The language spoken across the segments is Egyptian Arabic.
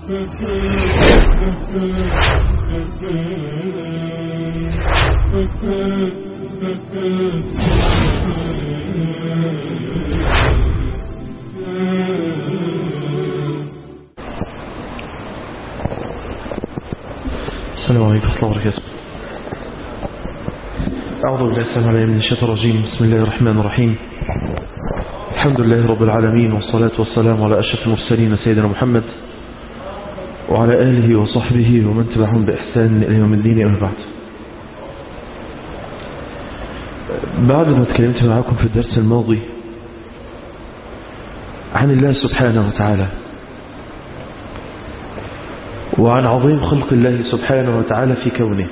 السلام عليكم ورحمة الله وبركاته أعوذ بالله السلام عليكم من الشيطان الرجيم بسم الله الرحمن الرحيم الحمد لله رب العالمين والصلاة والسلام على أشرف المرسلين سيدنا محمد وعلى آله وصحبه ومن تبعهم بإحسان إلى يوم الدين أما بعد بعد ما تكلمت معكم في الدرس الماضي عن الله سبحانه وتعالى وعن عظيم خلق الله سبحانه وتعالى في كونه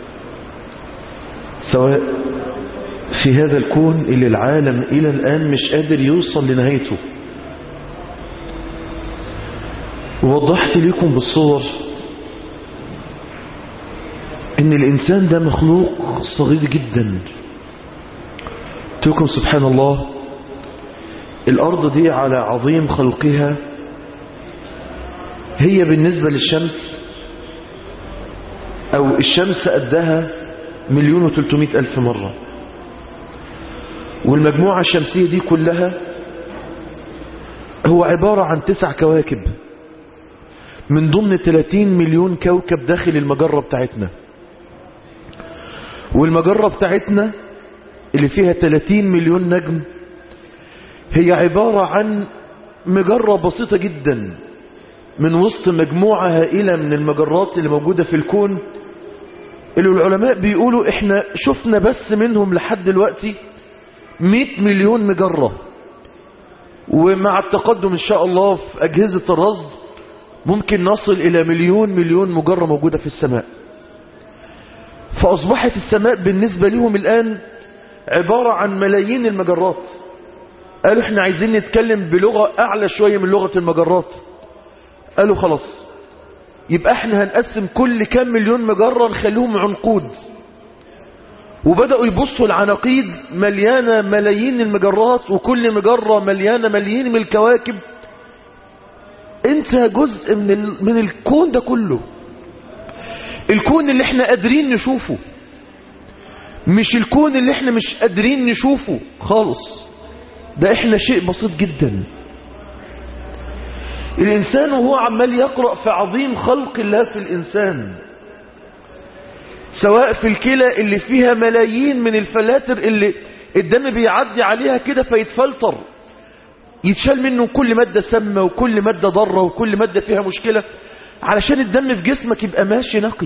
سواء في هذا الكون اللي العالم إلى الآن مش قادر يوصل لنهايته ووضحت لكم بالصور ان الانسان ده مخلوق صغير جدا تلكم سبحان الله الارض دي على عظيم خلقها هي بالنسبة للشمس او الشمس قدها مليون وتلتمائة الف مرة والمجموعة الشمسية دي كلها هو عبارة عن تسع كواكب من ضمن 30 مليون كوكب داخل المجرة بتاعتنا والمجرة بتاعتنا اللي فيها 30 مليون نجم هي عبارة عن مجرة بسيطة جدا من وسط مجموعة هائلة من المجرات اللي موجودة في الكون اللي العلماء بيقولوا احنا شفنا بس منهم لحد دلوقتي 100 مليون مجرة ومع التقدم ان شاء الله في اجهزة الرصد ممكن نصل الى مليون مليون مجرة موجودة في السماء فاصبحت السماء بالنسبة لهم الان عبارة عن ملايين المجرات قالوا احنا عايزين نتكلم بلغة اعلى شوية من لغة المجرات قالوا خلاص يبقى احنا هنقسم كل كام مليون مجرة نخليهم عنقود وبدأوا يبصوا العناقيد مليانة ملايين المجرات وكل مجرة مليانة ملايين من الكواكب انت جزء من, ال... من الكون ده كله الكون اللي احنا قادرين نشوفه مش الكون اللي احنا مش قادرين نشوفه خالص ده احنا شيء بسيط جدا الإنسان وهو عمال يقرأ في عظيم خلق الله في الإنسان سواء في الكلى اللي فيها ملايين من الفلاتر اللي الدم بيعدي عليها كده فيتفلتر يتشال منه كل مادة سامة وكل مادة ضارة وكل مادة فيها مشكلة علشان الدم في جسمك يبقى ماشي نقي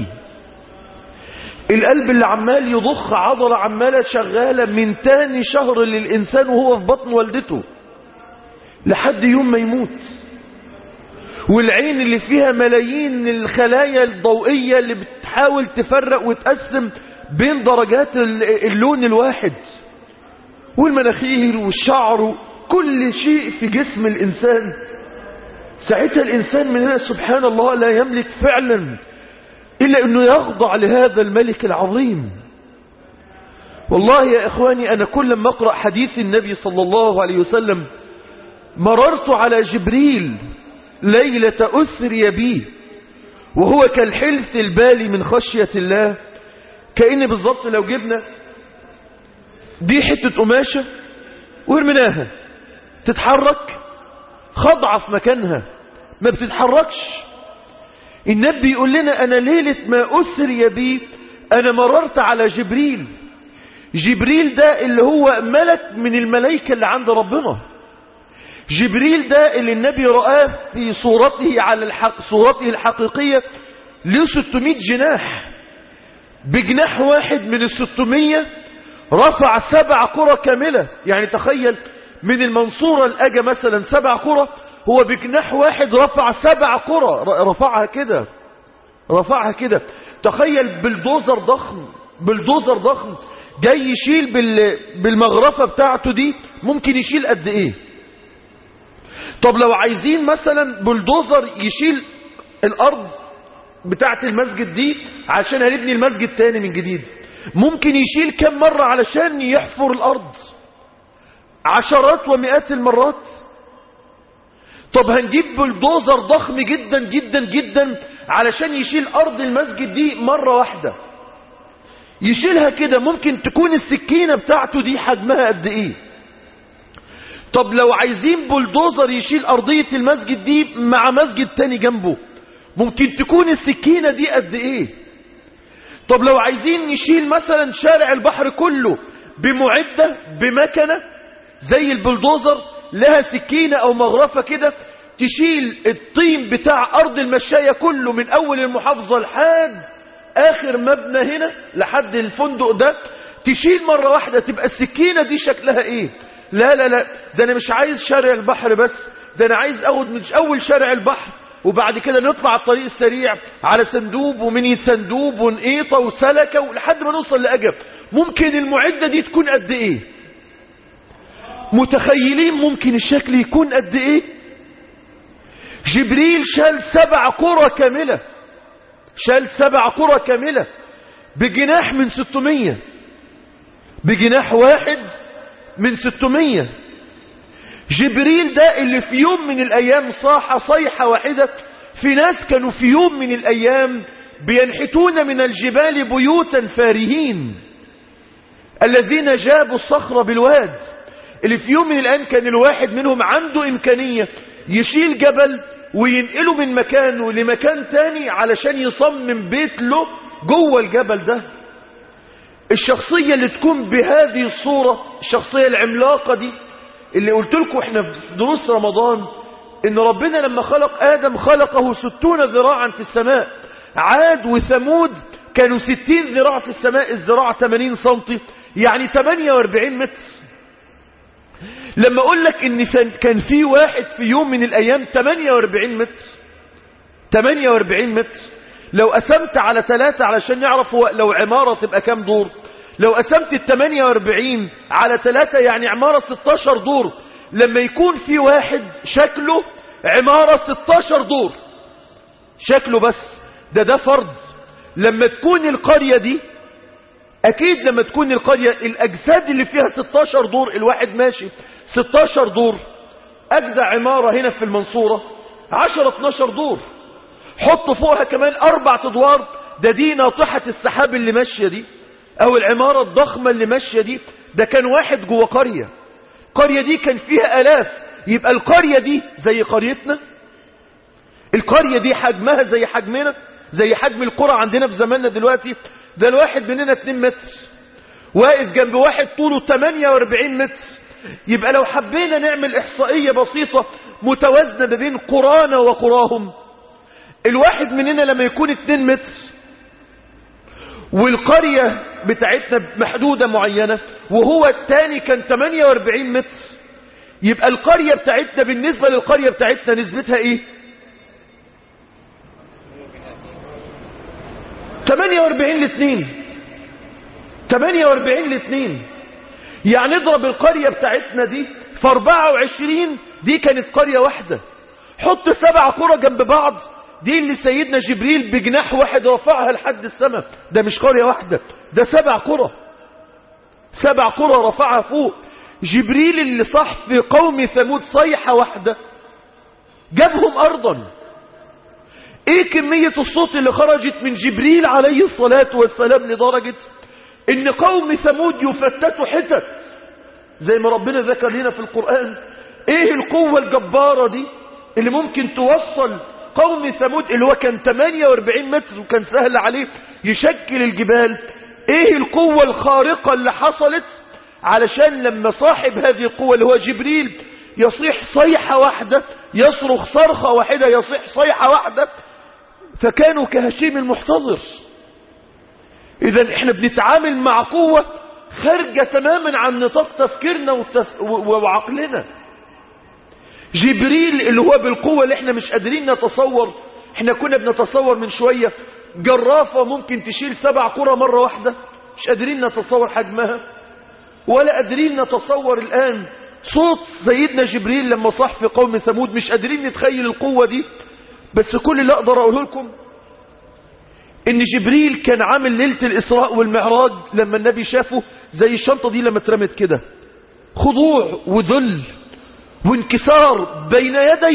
القلب اللي عمال يضخ عضلة عمالة شغالة من تاني شهر للإنسان وهو في بطن والدته لحد يوم ما يموت والعين اللي فيها ملايين الخلايا الضوئية اللي بتحاول تفرق وتقسم بين درجات اللون الواحد والمناخير والشعر كل شيء في جسم الإنسان ساعتها الإنسان من هنا سبحان الله لا يملك فعلا إلا أنه يخضع لهذا الملك العظيم والله يا إخواني أنا كل ما أقرأ حديث النبي صلى الله عليه وسلم مررت على جبريل ليلة أسري بي وهو كالحلف البالي من خشية الله كأن بالضبط لو جبنا دي حتة قماشة ورمناها تتحرك خضعة في مكانها ما بتتحركش النبي يقول لنا أنا ليلة ما أسري بي أنا مررت على جبريل جبريل ده اللي هو ملك من الملائكة اللي عند ربنا جبريل ده اللي النبي رآه في صورته على الحق صورته الحقيقية له 600 جناح بجناح واحد من ال 600 رفع سبع قرى كاملة يعني تخيل من المنصورة الأجا مثلا سبع قرى هو بجناح واحد رفع سبع قرى رفعها كده رفعها كده تخيل بلدوزر ضخم بلدوزر ضخم جاي يشيل بال... بالمغرفة بتاعته دي ممكن يشيل قد ايه طب لو عايزين مثلا بلدوزر يشيل الارض بتاعت المسجد دي عشان هنبني المسجد تاني من جديد ممكن يشيل كم مرة علشان يحفر الارض عشرات ومئات المرات طب هنجيب بلدوزر ضخم جدا جدا جدا علشان يشيل أرض المسجد دي مرة واحدة يشيلها كده ممكن تكون السكينة بتاعته دي حجمها قد ايه طب لو عايزين بلدوزر يشيل أرضية المسجد دي مع مسجد تاني جنبه ممكن تكون السكينة دي قد ايه طب لو عايزين نشيل مثلا شارع البحر كله بمعدة بمكنة زي البلدوزر لها سكينة او مغرفة كده تشيل الطين بتاع ارض المشاية كله من اول المحافظة لحد اخر مبنى هنا لحد الفندق ده تشيل مرة واحدة تبقى السكينة دي شكلها ايه لا لا لا ده انا مش عايز شارع البحر بس ده انا عايز اخد مش اول شارع البحر وبعد كده نطلع على الطريق السريع على سندوب ومني سندوب ونقيطة وسلكة لحد ما نوصل لأجب ممكن المعدة دي تكون قد ايه متخيلين ممكن الشكل يكون قد ايه جبريل شال سبع قرى كاملة شال سبع قرى كاملة بجناح من ستمية بجناح واحد من ستمية جبريل ده اللي في يوم من الأيام صاح صيحة واحدة في ناس كانوا في يوم من الأيام بينحتون من الجبال بيوتا فارهين الذين جابوا الصخرة بالواد اللي في يوم من الأيام كان الواحد منهم عنده إمكانية يشيل جبل وينقله من مكانه لمكان تاني علشان يصمم بيت له جوه الجبل ده الشخصية اللي تكون بهذه الصورة الشخصية العملاقة دي اللي قلت لكم احنا في دروس رمضان ان ربنا لما خلق ادم خلقه ستون ذراعا في السماء عاد وثمود كانوا ستين ذراع في السماء الذراع 80 سنتي يعني 48 متر لما اقول لك ان كان في واحد في يوم من الايام 48 متر 48 متر لو قسمت على ثلاثة علشان نعرف لو عمارة تبقى كام دور لو قسمت ال 48 على ثلاثة يعني عمارة 16 دور لما يكون في واحد شكله عمارة 16 دور شكله بس ده ده فرض لما تكون القرية دي اكيد لما تكون القرية الاجساد اللي فيها 16 دور الواحد ماشي 16 دور اجزع عمارة هنا في المنصورة 10 12 دور حط فوقها كمان اربع ادوار ده دي ناطحة السحاب اللي ماشية دي او العمارة الضخمة اللي ماشية دي ده كان واحد جوه قرية القرية دي كان فيها الاف يبقى القرية دي زي قريتنا القرية دي حجمها زي حجمنا زي حجم القرى عندنا في زماننا دلوقتي ده الواحد مننا 2 متر واقف جنب واحد طوله 48 متر يبقى لو حبينا نعمل احصائية بسيطة متوازنة ما بين قرانا وقراهم الواحد مننا لما يكون 2 متر والقرية بتاعتنا محدودة معينة وهو الثاني كان 48 متر يبقى القرية بتاعتنا بالنسبة للقرية بتاعتنا نسبتها ايه 48 ل 2 48 ل 2 يعني اضرب القرية بتاعتنا دي في 24 دي كانت قرية واحدة حط سبع قرى جنب بعض دي اللي سيدنا جبريل بجناح واحد رفعها لحد السماء ده مش قرية واحدة ده سبع قرى سبع قرى رفعها فوق جبريل اللي صح في قوم ثمود صيحة واحدة جابهم أرضا ايه كمية الصوت اللي خرجت من جبريل عليه الصلاة والسلام لدرجة ان قوم ثمود يفتتوا حتت زي ما ربنا ذكر لنا في القرآن ايه القوة الجبارة دي اللي ممكن توصل قوم ثمود اللي هو كان 48 متر وكان سهل عليه يشكل الجبال ايه القوة الخارقة اللي حصلت علشان لما صاحب هذه القوة اللي هو جبريل يصيح صيحة واحدة يصرخ صرخة واحدة يصيح صيحة واحدة فكانوا كهشيم المحتضر اذا احنا بنتعامل مع قوة خارجة تماما عن نطاق تفكيرنا وتف... وعقلنا جبريل اللي هو بالقوة اللي احنا مش قادرين نتصور احنا كنا بنتصور من شوية جرافة ممكن تشيل سبع قرى مرة واحدة مش قادرين نتصور حجمها ولا قادرين نتصور الآن صوت سيدنا جبريل لما صح في قوم ثمود مش قادرين نتخيل القوة دي بس كل اللي اقدر اقوله لكم ان جبريل كان عامل ليلة الاسراء والمعراج لما النبي شافه زي الشنطة دي لما اترمت كده خضوع وذل وانكسار بين يدي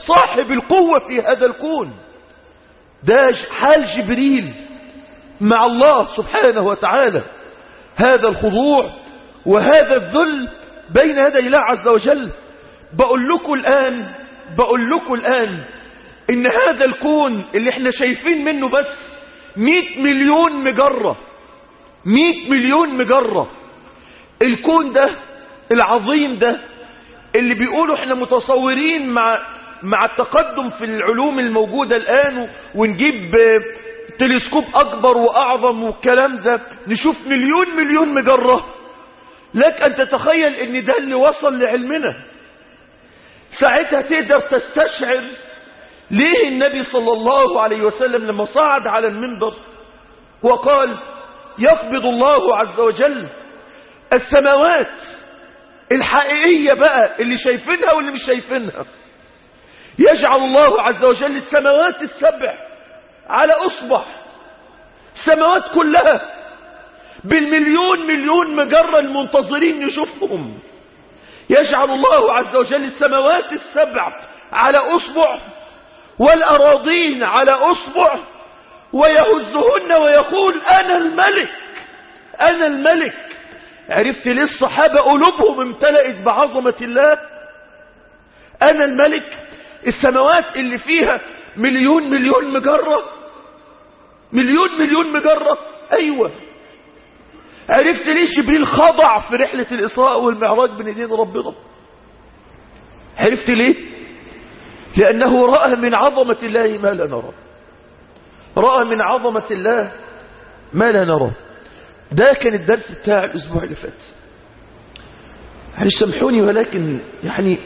صاحب القوة في هذا الكون ده حال جبريل مع الله سبحانه وتعالى هذا الخضوع وهذا الذل بين يدي الله عز وجل بقول لكم الآن بقول لكم الآن إن هذا الكون اللي احنا شايفين منه بس 100 مليون مجرة 100 مليون مجرة الكون ده العظيم ده اللي بيقولوا احنا متصورين مع مع التقدم في العلوم الموجودة الآن ونجيب تلسكوب أكبر وأعظم والكلام ده نشوف مليون مليون مجرة لك أن تتخيل أن ده اللي وصل لعلمنا ساعتها تقدر تستشعر ليه النبي صلى الله عليه وسلم لما صعد على المنبر وقال يقبض الله عز وجل السماوات الحقيقية بقى اللي شايفينها واللي مش شايفينها يجعل الله عز وجل السماوات السبع على أصبع السماوات كلها بالمليون مليون مجرة المنتظرين نشوفهم يجعل الله عز وجل السماوات السبع على أصبع والأراضين على أصبع ويهزهن ويقول أنا الملك أنا الملك عرفت ليه الصحابة قلوبهم امتلأت بعظمة الله أنا الملك السماوات اللي فيها مليون مليون مجرة مليون مليون مجرة أيوة عرفت ليه جبريل خضع في رحلة الإسراء والمعراج بين ايدين ربنا عرفت ليه لأنه رأى من عظمة الله ما لا نرى رأى من عظمة الله ما لا نرى ده كان الدرس بتاع الأسبوع اللي فات يعني سامحوني ولكن يعني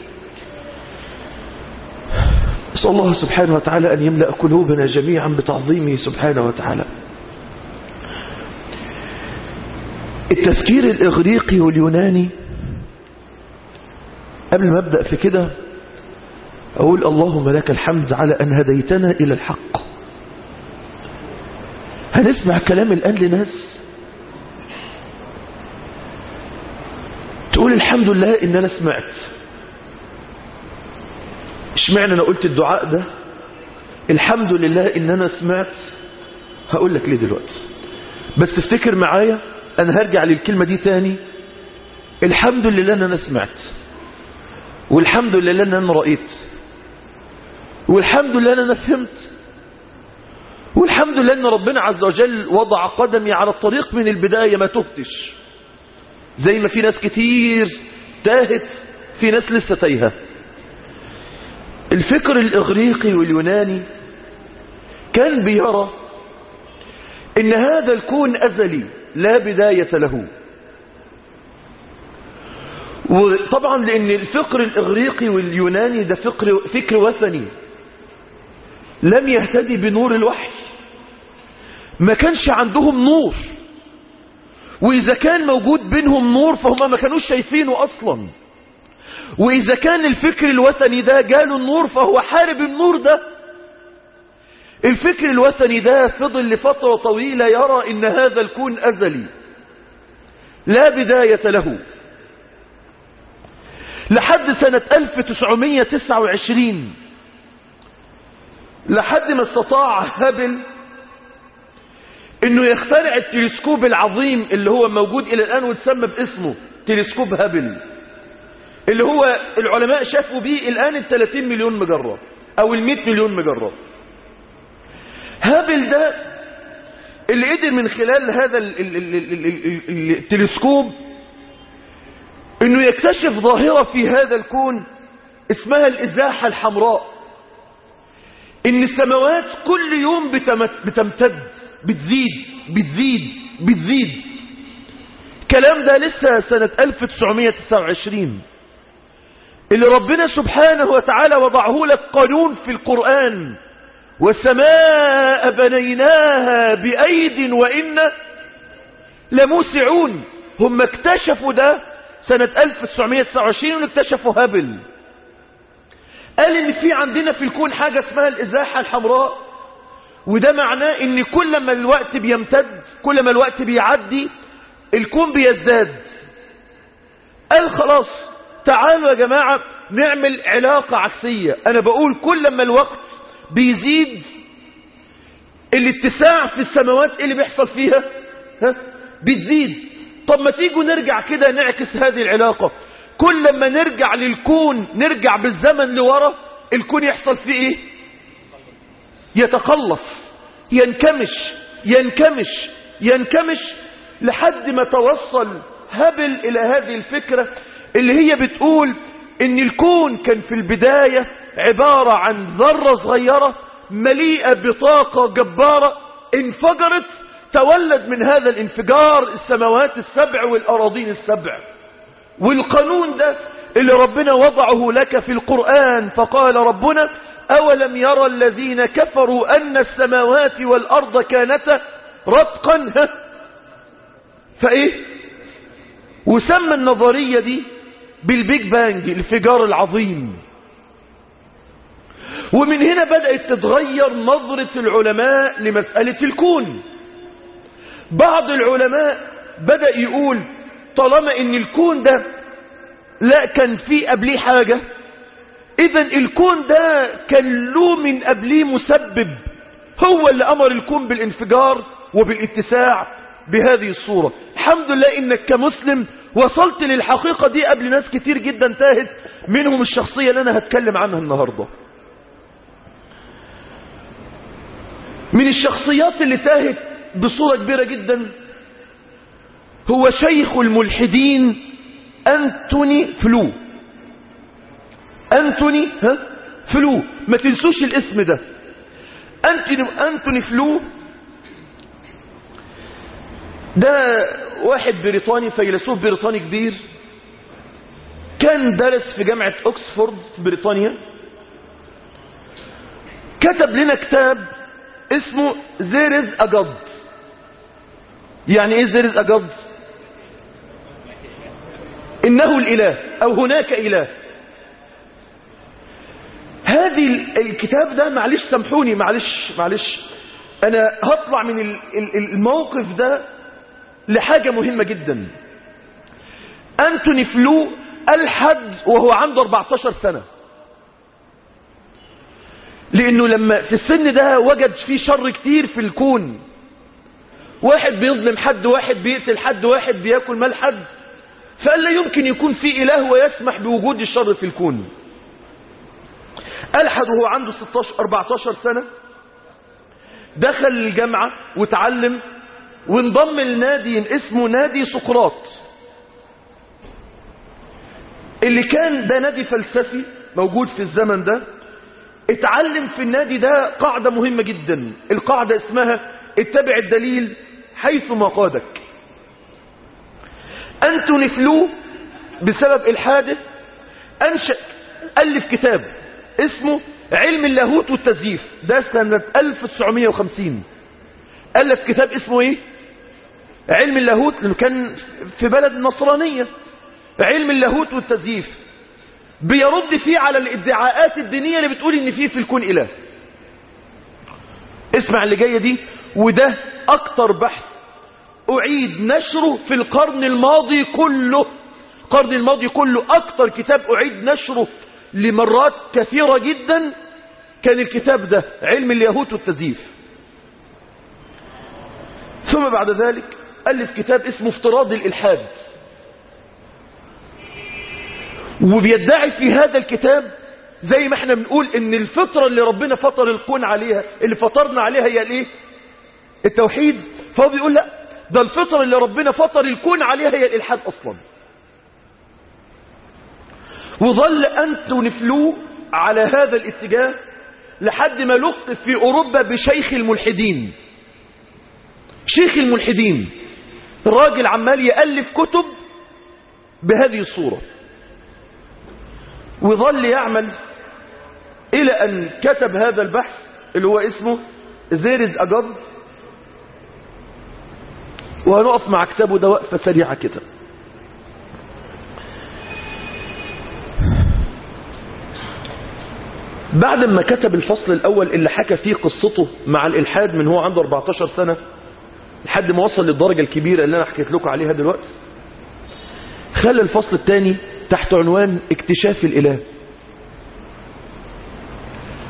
أسأل الله سبحانه وتعالى أن يملأ قلوبنا جميعا بتعظيمه سبحانه وتعالى التفكير الإغريقي واليوناني قبل ما أبدأ في كده أقول اللهم لك الحمد على أن هديتنا إلى الحق هنسمع كلام الآن لناس تقول الحمد لله إن أنا سمعت اشمعنى أنا قلت الدعاء ده الحمد لله إن أنا سمعت هقول لك ليه دلوقتي بس افتكر معايا أنا هرجع للكلمة دي تاني الحمد لله أن أنا سمعت والحمد لله أن أنا رأيت والحمد لله أن أنا فهمت والحمد لله أن ربنا عز وجل وضع قدمي على الطريق من البداية ما تهتش زي ما في ناس كتير تاهت في ناس لسه تايهة الفكر الإغريقي واليوناني كان بيرى إن هذا الكون أزلي لا بداية له وطبعا لأن الفكر الإغريقي واليوناني ده فكر, فكر وثني لم يهتدي بنور الوحي ما كانش عندهم نور وإذا كان موجود بينهم نور فهم ما كانوش شايفينه أصلا وإذا كان الفكر الوثني ده جاله النور فهو حارب النور ده الفكر الوثني ده فضل لفترة طويلة يرى إن هذا الكون أزلي لا بداية له لحد سنة 1929 لحد ما استطاع هابل انه يخترع التلسكوب العظيم اللي هو موجود الى الان وتسمى باسمه تلسكوب هابل اللي هو العلماء شافوا بيه الان ال 30 مليون مجرة او ال 100 مليون مجرة هابل ده اللي قدر من خلال هذا التلسكوب انه يكتشف ظاهرة في هذا الكون اسمها الازاحة الحمراء ان السماوات كل يوم بتمتد بتزيد بتزيد بتزيد الكلام ده لسه سنة 1929 اللي ربنا سبحانه وتعالى وضعه لك قانون في القرآن والسماء بنيناها بأيد وإنا لموسعون هم اكتشفوا ده سنة 1929 اكتشفوا هابل قال ان في عندنا في الكون حاجة اسمها الازاحة الحمراء وده معناه ان كل ما الوقت بيمتد كل ما الوقت بيعدي الكون بيزداد قال خلاص تعالوا يا جماعة نعمل علاقة عكسية أنا بقول كل ما الوقت بيزيد الاتساع في السماوات إيه اللي بيحصل فيها ها؟ بتزيد طب ما تيجوا نرجع كده نعكس هذه العلاقة كل ما نرجع للكون نرجع بالزمن لورا الكون يحصل فيه ايه يتقلص ينكمش ينكمش ينكمش لحد ما توصل هبل إلى هذه الفكرة اللي هي بتقول ان الكون كان في البداية عبارة عن ذرة صغيرة مليئة بطاقة جبارة انفجرت تولد من هذا الانفجار السماوات السبع والأراضين السبع والقانون ده اللي ربنا وضعه لك في القرآن فقال ربنا أولم يرى الذين كفروا أن السماوات والأرض كانتا رتقا فإيه وسمى النظرية دي بالبيج بانج الانفجار العظيم ومن هنا بدأت تتغير نظرة العلماء لمسألة الكون بعض العلماء بدأ يقول طالما ان الكون ده لا كان فيه قبليه حاجة اذا الكون ده كان له من قبليه مسبب هو اللي امر الكون بالانفجار وبالاتساع بهذه الصورة الحمد لله انك كمسلم وصلت للحقيقة دي قبل ناس كتير جدا تاهت منهم الشخصية اللي انا هتكلم عنها النهاردة من الشخصيات اللي تاهت بصورة كبيرة جدا هو شيخ الملحدين أنتوني فلو أنتوني ها فلو ما تنسوش الاسم ده أنتوني, أنتوني فلو ده واحد بريطاني فيلسوف بريطاني كبير كان درس في جامعة أكسفورد في بريطانيا كتب لنا كتاب اسمه زيرز أجد يعني ايه زيرز أجد إنه الإله أو هناك إله هذه الكتاب ده معلش سامحوني معلش معلش أنا هطلع من الموقف ده لحاجة مهمة جدا أنتوني فلو ألحد وهو عنده 14 سنة لأنه لما في السن ده وجد فيه شر كتير في الكون واحد بيظلم حد واحد بيقتل حد واحد بياكل مال حد فقال لا يمكن يكون في إله ويسمح بوجود الشر في الكون ألحد وهو عنده 16 14 سنة دخل الجامعة وتعلم وانضم لنادي اسمه نادي سقراط اللي كان ده نادي فلسفي موجود في الزمن ده اتعلم في النادي ده قاعدة مهمة جدا القاعدة اسمها اتبع الدليل حيث ما قادك أنتوني فلو بسبب الحادث أنشأ ألف كتاب اسمه علم اللاهوت والتزييف ده سنة 1950 ألف كتاب اسمه ايه علم اللاهوت لأنه كان في بلد نصرانية علم اللاهوت والتزييف بيرد فيه على الادعاءات الدينية اللي بتقول ان فيه في الكون إله اسمع اللي جاية دي وده أكتر بحث أعيد نشره في القرن الماضي كله القرن الماضي كله أكتر كتاب أعيد نشره لمرات كثيرة جدا كان الكتاب ده علم اليهود والتزييف ثم بعد ذلك ألف كتاب اسمه افتراض الإلحاد وبيدعي في هذا الكتاب زي ما احنا بنقول ان الفطرة اللي ربنا فطر الكون عليها اللي فطرنا عليها هي الايه التوحيد فهو بيقول لا ده الفطرة اللي ربنا فطر الكون عليها هي الإلحاد أصلا وظل أنتوني فلو على هذا الاتجاه لحد ما لقب في أوروبا بشيخ الملحدين شيخ الملحدين الراجل عمال يألف كتب بهذه الصورة وظل يعمل إلى أن كتب هذا البحث اللي هو اسمه زيرز أجد وهنقف مع كتابه ده وقفة سريعة كده بعد ما كتب الفصل الأول اللي حكى فيه قصته مع الإلحاد من هو عنده 14 سنة لحد ما وصل للدرجة الكبيرة اللي أنا حكيت لكم عليها دلوقتي خلى الفصل الثاني تحت عنوان اكتشاف الإله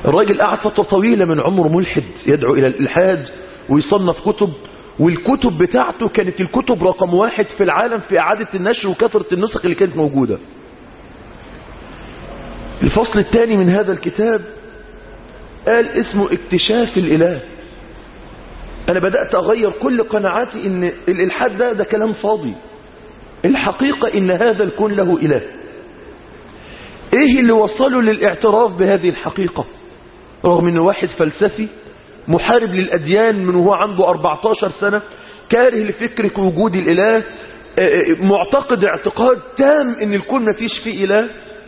الراجل قعد فترة طويلة من عمره ملحد يدعو إلى الإلحاد ويصنف كتب والكتب بتاعته كانت الكتب رقم واحد في العالم في إعادة النشر وكثرة النسخ اللي كانت موجودة الفصل الثاني من هذا الكتاب قال اسمه اكتشاف الإله أنا بدأت أغير كل قناعاتي إن الإلحاد ده ده كلام فاضي الحقيقة إن هذا الكون له إله إيه اللي وصله للاعتراف بهذه الحقيقة رغم إنه واحد فلسفي محارب للأديان من وهو عنده 14 سنة كاره لفكرة وجود الإله معتقد اعتقاد تام إن الكون ما فيش فيه إله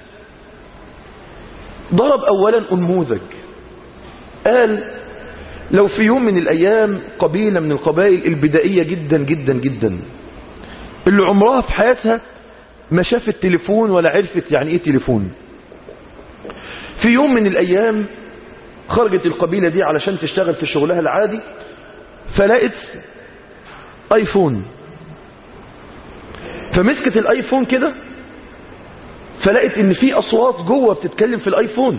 ضرب أولا أنموذج قال لو في يوم من الأيام قبيلة من القبائل البدائية جدا جدا جدا اللي عمرها في حياتها ما شافت تليفون ولا عرفت يعني ايه تليفون في يوم من الأيام خرجت القبيلة دي علشان تشتغل في شغلها العادي فلقت ايفون فمسكت الايفون كده فلقت ان في اصوات جوه بتتكلم في الايفون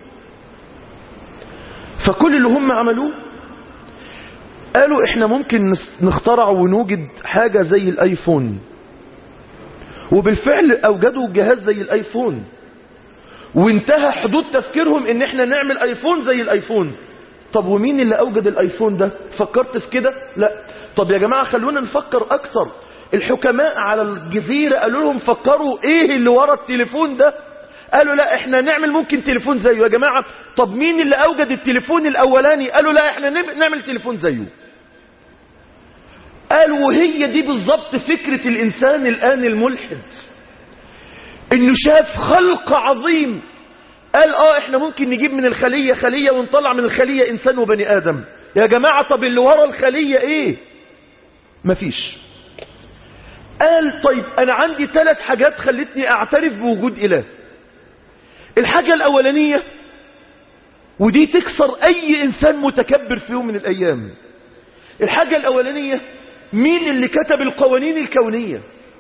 فكل اللي هم عملوه قالوا احنا ممكن نخترع ونوجد حاجة زي الايفون وبالفعل اوجدوا جهاز زي الايفون وانتهى حدود تفكيرهم ان احنا نعمل ايفون زي الايفون طب ومين اللي اوجد الايفون ده فكرت في كده لا طب يا جماعة خلونا نفكر اكثر الحكماء على الجزيرة قالوا لهم فكروا ايه اللي ورا التليفون ده قالوا لا احنا نعمل ممكن تليفون زيه يا جماعة طب مين اللي اوجد التليفون الاولاني قالوا لا احنا نعمل تليفون زيه قالوا وهي دي بالظبط فكرة الانسان الان الملحد انه شاف خلق عظيم قال اه احنا ممكن نجيب من الخلية خلية ونطلع من الخلية انسان وبني ادم يا جماعة طب اللي ورا الخلية ايه مفيش قال طيب انا عندي ثلاث حاجات خلتني اعترف بوجود اله الحاجة الاولانية ودي تكسر اي انسان متكبر في يوم من الايام الحاجة الاولانية مين اللي كتب القوانين الكونية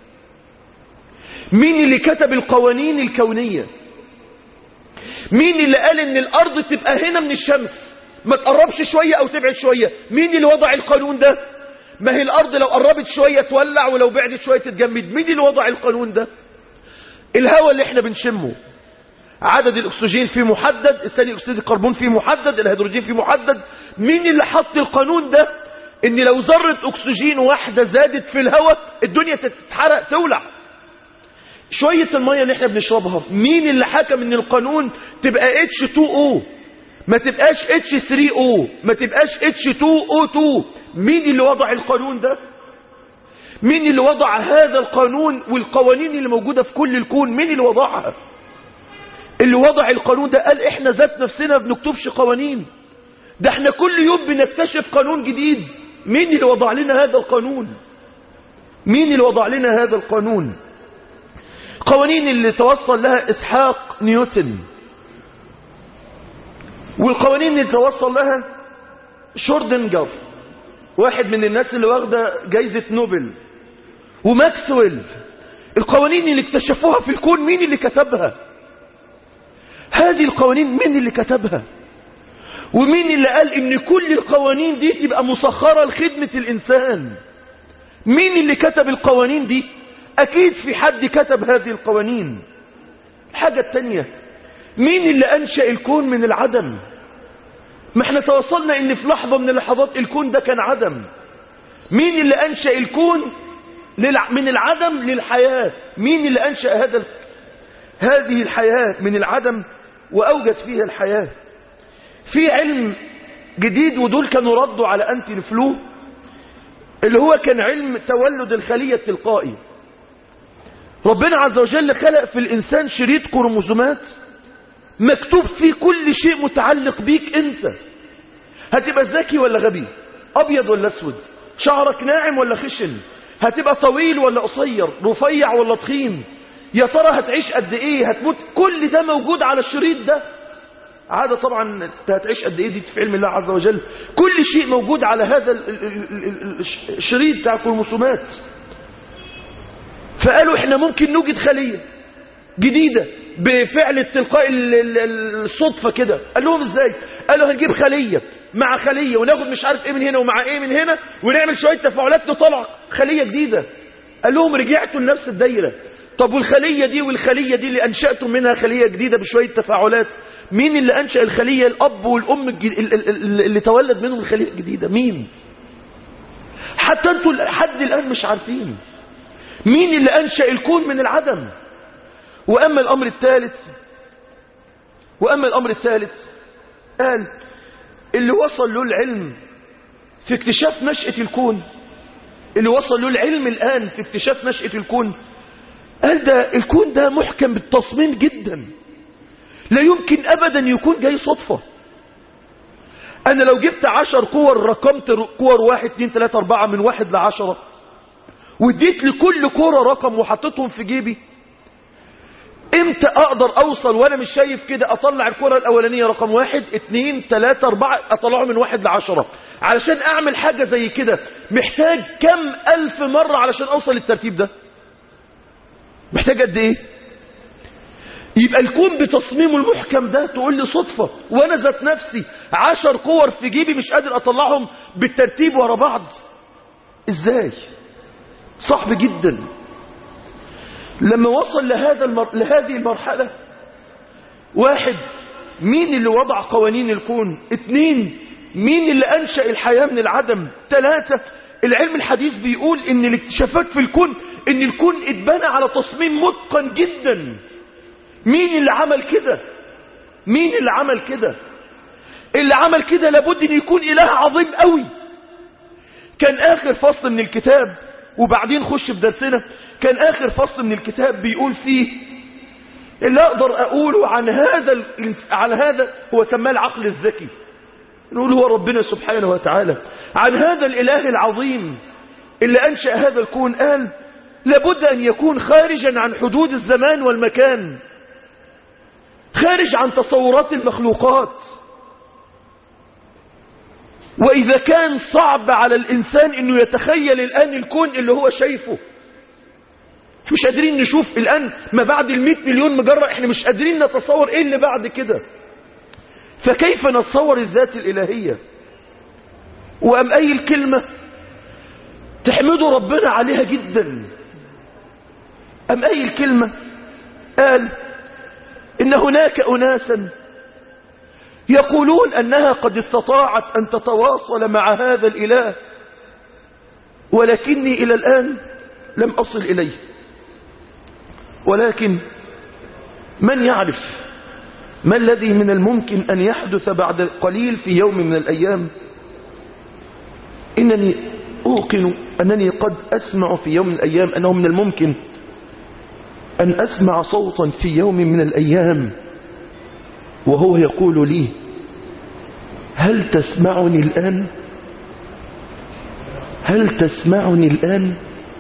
مين اللي كتب القوانين الكونية مين اللي قال ان الارض تبقى هنا من الشمس ما تقربش شوية او تبعد شوية مين اللي وضع القانون ده ما هي الارض لو قربت شوية تولع ولو بعدت شوية تتجمد مين اللي وضع القانون ده الهواء اللي احنا بنشمه عدد الاكسجين فيه محدد الثاني اكسيد الكربون فيه محدد الهيدروجين فيه محدد مين اللي حط القانون ده ان لو ذرة اكسجين واحدة زادت في الهواء الدنيا تتحرق تولع شوية المية اللي احنا بنشربها مين اللي حكم ان القانون تبقى H2O ما تبقاش H3O ما تبقاش H2O2 مين اللي وضع القانون ده مين اللي وضع هذا القانون والقوانين اللي موجودة في كل الكون مين اللي وضعها اللي وضع القانون ده قال احنا ذات نفسنا بنكتبش قوانين ده احنا كل يوم بنكتشف قانون جديد مين اللي وضع لنا هذا القانون مين اللي وضع لنا هذا القانون قوانين اللي توصل لها اسحاق نيوتن والقوانين اللي توصل لها شوردنجر واحد من الناس اللي واخده جايزة نوبل وماكسويل القوانين اللي اكتشفوها في الكون مين اللي كتبها هذه القوانين مين اللي كتبها ومين اللي قال ان كل القوانين دي تبقى مسخرة لخدمة الانسان مين اللي كتب القوانين دي اكيد في حد كتب هذه القوانين الحاجة التانية مين اللي انشأ الكون من العدم ما احنا توصلنا ان في لحظة من اللحظات الكون ده كان عدم مين اللي انشأ الكون للع... من العدم للحياة مين اللي انشأ هذا ال... هذه الحياة من العدم واوجد فيها الحياة في علم جديد ودول كانوا ردوا على انتي الفلو اللي هو كان علم تولد الخلية التلقائي ربنا عز وجل خلق في الإنسان شريط كروموزومات مكتوب فيه كل شيء متعلق بيك أنت هتبقى ذكي ولا غبي أبيض ولا أسود شعرك ناعم ولا خشن هتبقى طويل ولا قصير رفيع ولا تخين يا ترى هتعيش قد ايه هتموت كل ده موجود على الشريط ده عادة طبعا انت هتعيش قد ايه دي في علم الله عز وجل كل شيء موجود على هذا الشريط بتاع الكروموسومات فقالوا احنا ممكن نوجد خلية جديدة بفعل التلقاء ال- ال- ال- الصدفة كده قال لهم ازاي قالوا هنجيب خلية مع خلية وناخد مش عارف ايه من هنا ومع ايه من هنا ونعمل شوية تفاعلات نطلع خلية جديدة قال لهم رجعتوا لنفس الدايرة طب والخلية دي والخلية دي اللي أنشأتم منها خلية جديدة بشوية تفاعلات مين اللي أنشأ الخلية الأب والأم الج- ال- ال- ال- اللي تولد منهم الخلية الجديدة مين حتى أنتوا لحد الآن مش عارفين مين اللي أنشأ الكون من العدم وأما الأمر الثالث وأما الأمر الثالث قال اللي وصل له العلم في اكتشاف نشأة الكون اللي وصل له العلم الآن في اكتشاف نشأة الكون قال ده الكون ده محكم بالتصميم جدا لا يمكن أبدا يكون جاي صدفة أنا لو جبت عشر كور رقمت كور واحد اتنين تلاتة أربعة من واحد لعشرة واديت لكل كورة رقم وحطيتهم في جيبي امتى اقدر اوصل وانا مش شايف كده اطلع الكرة الاولانية رقم واحد اتنين تلاتة اربعة اطلعه من واحد لعشرة علشان اعمل حاجة زي كده محتاج كم الف مرة علشان اوصل للترتيب ده محتاج قد ايه يبقى الكون بتصميمه المحكم ده تقول لي صدفة وانا ذات نفسي عشر كور في جيبي مش قادر اطلعهم بالترتيب ورا بعض ازاي صعب جدا لما وصل لهذا المر... لهذه المرحلة واحد مين اللي وضع قوانين الكون اتنين مين اللي أنشأ الحياة من العدم ثلاثة العلم الحديث بيقول ان الاكتشافات في الكون ان الكون اتبنى على تصميم متقن جدا مين اللي عمل كده مين اللي عمل كده اللي عمل كده لابد ان يكون اله عظيم قوي كان اخر فصل من الكتاب وبعدين خش في درسنا كان آخر فصل من الكتاب بيقول فيه اللي أقدر أقوله عن هذا ال- عن هذا هو سماه العقل الذكي نقول هو ربنا سبحانه وتعالى عن هذا الإله العظيم اللي أنشأ هذا الكون قال لابد أن يكون خارجا عن حدود الزمان والمكان خارج عن تصورات المخلوقات وإذا كان صعب على الإنسان أنه يتخيل الآن الكون اللي هو شايفه مش قادرين نشوف الآن ما بعد المئة مليون مجرة احنا مش قادرين نتصور ايه اللي بعد كده فكيف نتصور الذات الإلهية وأم أي الكلمة تحمدوا ربنا عليها جدا أم أي الكلمة قال إن هناك أناسا يقولون أنها قد استطاعت أن تتواصل مع هذا الإله ولكني إلى الآن لم أصل إليه ولكن من يعرف ما الذي من الممكن أن يحدث بعد قليل في يوم من الأيام إنني أوقن أنني قد أسمع في يوم من الأيام أنه من الممكن أن أسمع صوتا في يوم من الأيام وهو يقول لي هل تسمعني الآن هل تسمعني الآن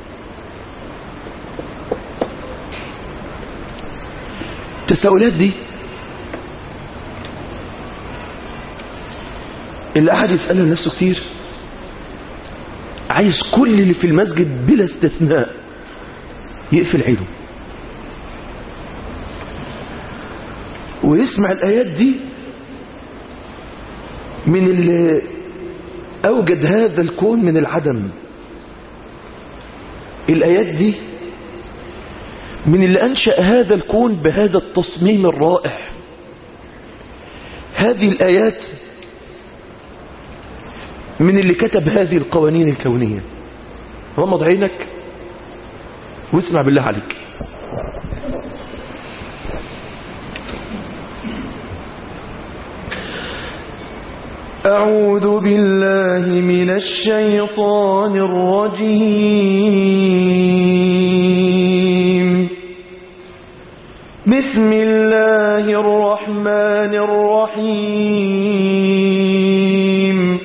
التساؤلات دي اللي قاعد يسألها نفسه كتير عايز كل اللي في المسجد بلا استثناء يقفل عينه ويسمع الآيات دي من اللي أوجد هذا الكون من العدم الآيات دي من اللي أنشأ هذا الكون بهذا التصميم الرائع هذه الآيات من اللي كتب هذه القوانين الكونية غمض عينك واسمع بالله عليك أعوذ بالله من الشيطان الرجيم بسم الله الرحمن الرحيم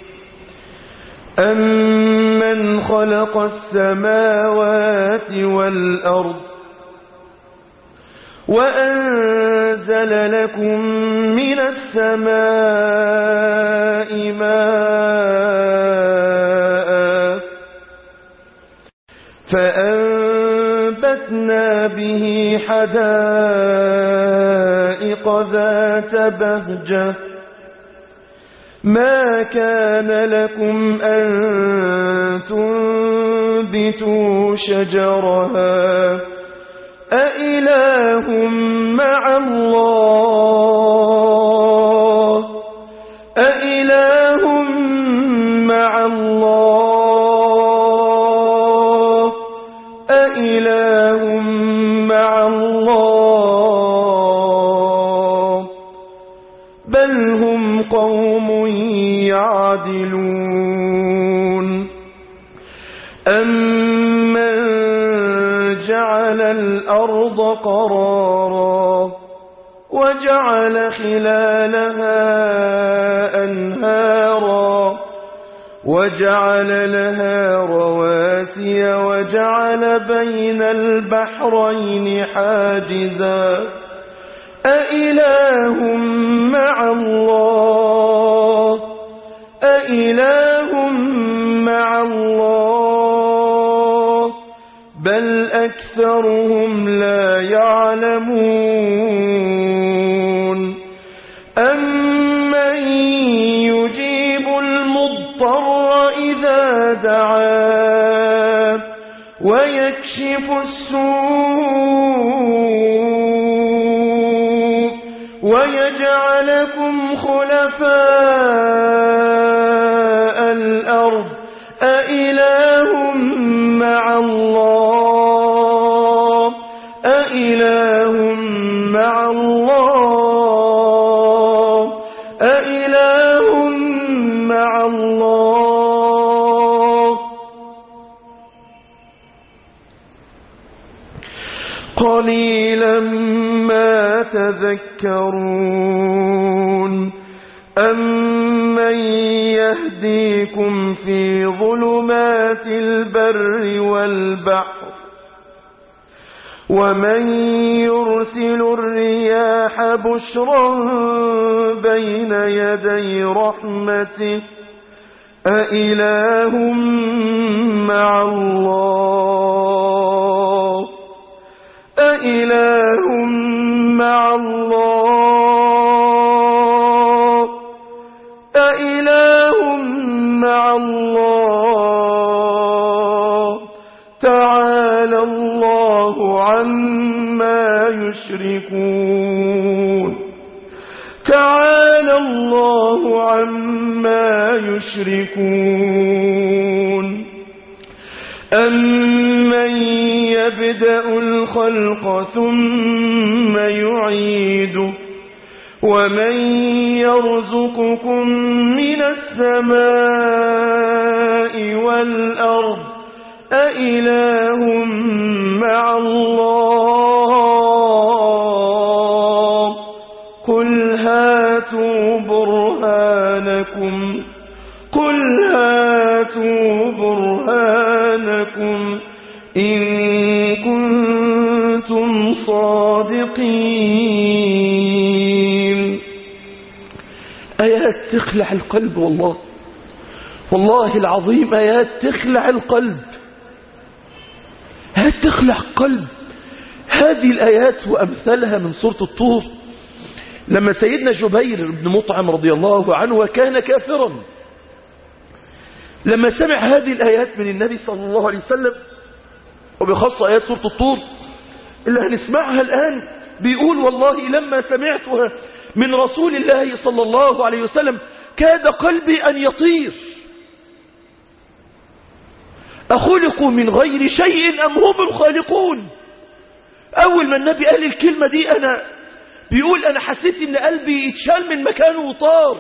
أمن خلق السماوات والأرض وأنزل لكم من السماء ماء فأنبتنا به حدائق ذات بهجة ما كان لكم أن تنبتوا شجرها أإله مع الله أإله مع الله أإله مع الله بل هم قوم يعدلون أمن جعل الأرض قرارا وجعل خلالها أنهارا وجعل لها رواسي وجعل بين البحرين حاجزا أإله مع الله أإله مع الله بل أكثرهم لا يعلمون أمن يجيب المضطر إذا دعاه ويكشف السوء ويجعلكم خلفاء الأرض أإله مع الله أإله مع الله أإله مع الله قليلا ما تذكرون أمن يهديكم في ظلمات البر والبحر ومن يرسل الرياح بشرا بين يدي رحمته أإله مع الله أإله مع الله أإله مع الله تعالى الله عما يشركون تعالى الله عما يشركون أمن يبدأ الخلق ثم يعيده ومن يرزقكم من السماء والأرض أإله مع الله قل هاتوا برهانكم قل هاتوا برهانكم إن كنتم صادقين آيات تخلع القلب والله والله العظيم آيات تخلع القلب آيات تخلع القلب هذه الآيات وأمثالها من سورة الطور لما سيدنا جبير بن مطعم رضي الله عنه وكان كافرا لما سمع هذه الآيات من النبي صلى الله عليه وسلم وبخاصة آيات سورة الطور اللي هنسمعها الآن بيقول والله لما سمعتها من رسول الله صلى الله عليه وسلم كاد قلبي أن يطير أخلقوا من غير شيء أم هم الخالقون أول ما النبي قال الكلمة دي أنا بيقول أنا حسيت إن قلبي اتشال من مكانه وطار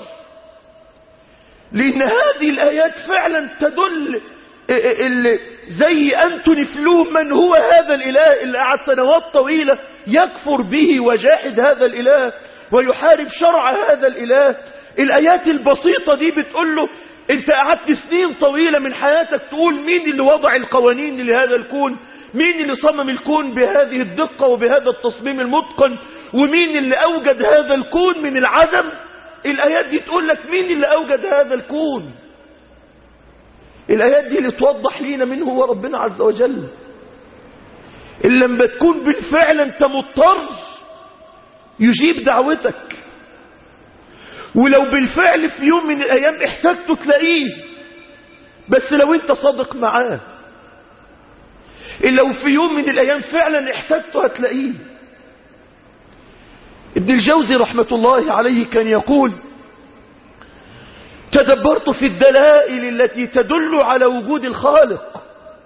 لأن هذه الآيات فعلا تدل اللي زي أنتوني فلو من هو هذا الإله اللي قعد سنوات طويلة يكفر به وجاحد هذا الإله ويحارب شرع هذا الإله الآيات البسيطة دي بتقول له انت قعدت سنين طويلة من حياتك تقول مين اللي وضع القوانين لهذا الكون مين اللي صمم الكون بهذه الدقة وبهذا التصميم المتقن ومين اللي أوجد هذا الكون من العدم الآيات دي تقول لك مين اللي أوجد هذا الكون الآيات دي اللي توضح لينا من هو ربنا عز وجل إلا لما تكون بالفعل أنت مضطر يجيب دعوتك ولو بالفعل في يوم من الأيام احتجته تلاقيه بس لو انت صادق معاه لو في يوم من الأيام فعلا احتجته هتلاقيه ابن الجوزي رحمة الله عليه كان يقول تدبرت في الدلائل التي تدل على وجود الخالق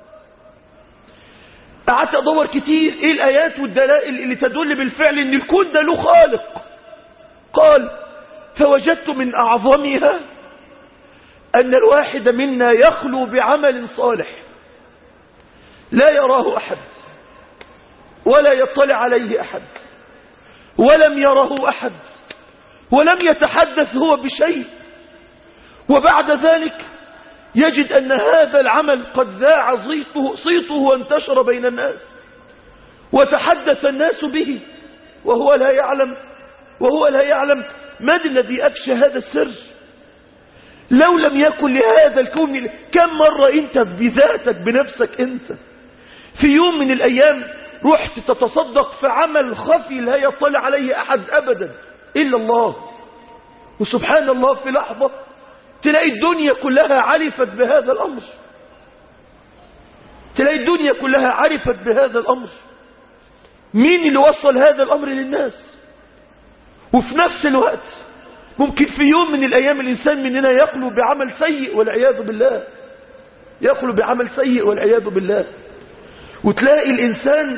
قعدت ادور كتير ايه الايات والدلائل اللي تدل بالفعل ان الكون ده له خالق قال فوجدت من اعظمها ان الواحد منا يخلو بعمل صالح لا يراه احد ولا يطلع عليه احد ولم يره احد ولم يتحدث هو بشيء وبعد ذلك يجد أن هذا العمل قد ذاع صيته, صيته وانتشر بين الناس وتحدث الناس به وهو لا يعلم وهو لا يعلم من الذي أفشى هذا السر لو لم يكن لهذا الكون كم مرة انت بذاتك بنفسك انت في يوم من الايام رحت تتصدق في عمل خفي لا يطلع عليه احد ابدا الا الله وسبحان الله في لحظة تلاقي الدنيا كلها عرفت بهذا الأمر تلاقي الدنيا كلها عرفت بهذا الأمر مين اللي وصل هذا الأمر للناس وفي نفس الوقت ممكن في يوم من الأيام الإنسان مننا يخلو بعمل سيء والعياذ بالله يخلو بعمل سيء والعياذ بالله وتلاقي الإنسان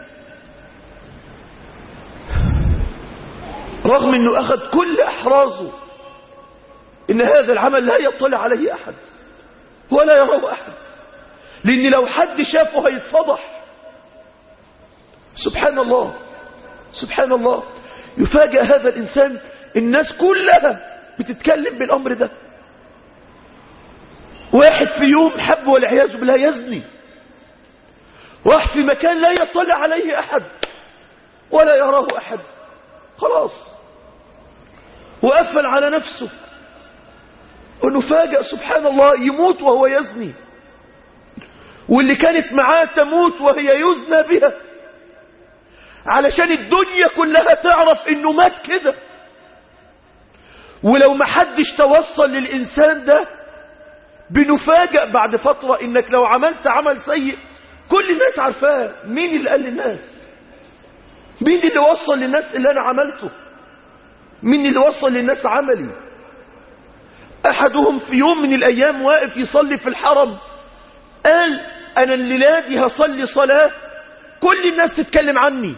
رغم أنه أخذ كل أحرازه إن هذا العمل لا يطلع عليه أحد ولا يراه أحد لأن لو حد شافه هيتفضح سبحان الله سبحان الله يفاجأ هذا الإنسان الناس كلها بتتكلم بالأمر ده واحد في يوم حب والعياذ بالله يزني راح في مكان لا يطلع عليه أحد ولا يراه أحد خلاص وقفل على نفسه ونفاجأ سبحان الله يموت وهو يزني واللي كانت معاه تموت وهي يزنى بها علشان الدنيا كلها تعرف انه مات كده ولو ما حدش توصل للإنسان ده بنفاجأ بعد فترة انك لو عملت عمل سيء كل الناس عارفاه مين اللي قال للناس مين اللي وصل للناس اللي انا عملته مين اللي وصل للناس عملي احدهم في يوم من الايام واقف يصلي في الحرم قال انا الليلة دي هصلي صلاة كل الناس تتكلم عني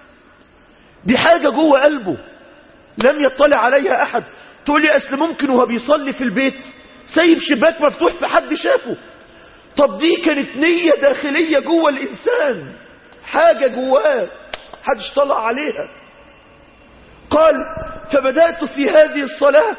دي حاجة جوه قلبه لم يطلع عليها احد تقول لي اصل ممكن وهو بيصلي في البيت سايب شباك مفتوح في حد شافه طب دي كانت نية داخلية جوه الانسان حاجة جواه حدش طلع عليها قال فبدأت في هذه الصلاة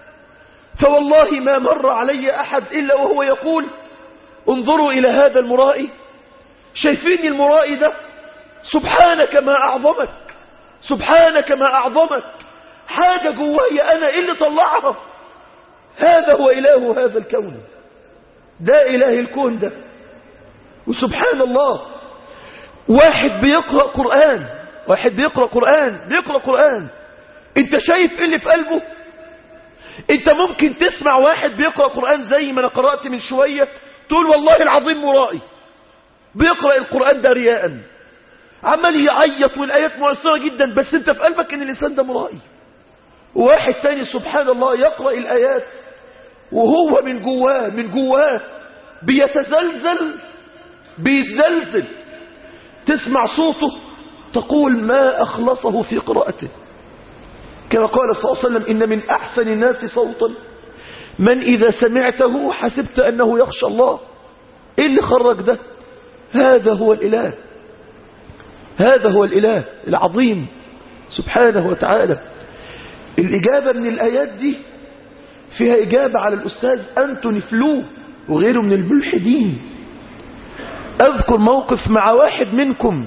فوالله ما مر علي أحد إلا وهو يقول انظروا إلى هذا المرائي شايفين المرائي ده سبحانك ما أعظمك سبحانك ما أعظمك حاجة جوايا أنا إيه اللي طلعها هذا هو إله هذا الكون ده إله الكون ده وسبحان الله واحد بيقرأ قرآن واحد بيقرأ قرآن بيقرأ قرآن انت شايف ايه اللي في قلبه انت ممكن تسمع واحد بيقرأ قرآن زي ما انا قرأت من شوية تقول والله العظيم مرائي بيقرأ القرآن ده رياء عمال يعيط والآيات مؤثرة جدا بس انت في قلبك ان الانسان ده مرائي واحد تاني سبحان الله يقرأ الآيات وهو من جواه من جواه بيتزلزل بيتزلزل تسمع صوته تقول ما أخلصه في قراءته كما قال صلى الله عليه وسلم إن من أحسن الناس صوتا من إذا سمعته حسبت أنه يخشى الله إيه اللي خرج ده هذا هو الإله هذا هو الإله العظيم سبحانه وتعالى الإجابة من الآيات دي فيها إجابة على الأستاذ أنتوني فلو وغيره من الملحدين أذكر موقف مع واحد منكم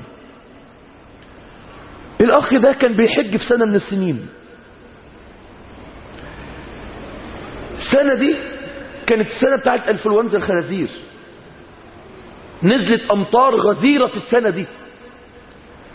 الأخ ده كان بيحج في سنة من السنين السنة دي كانت السنة بتاعت انفلونزا الخنازير نزلت أمطار غزيرة في السنة دي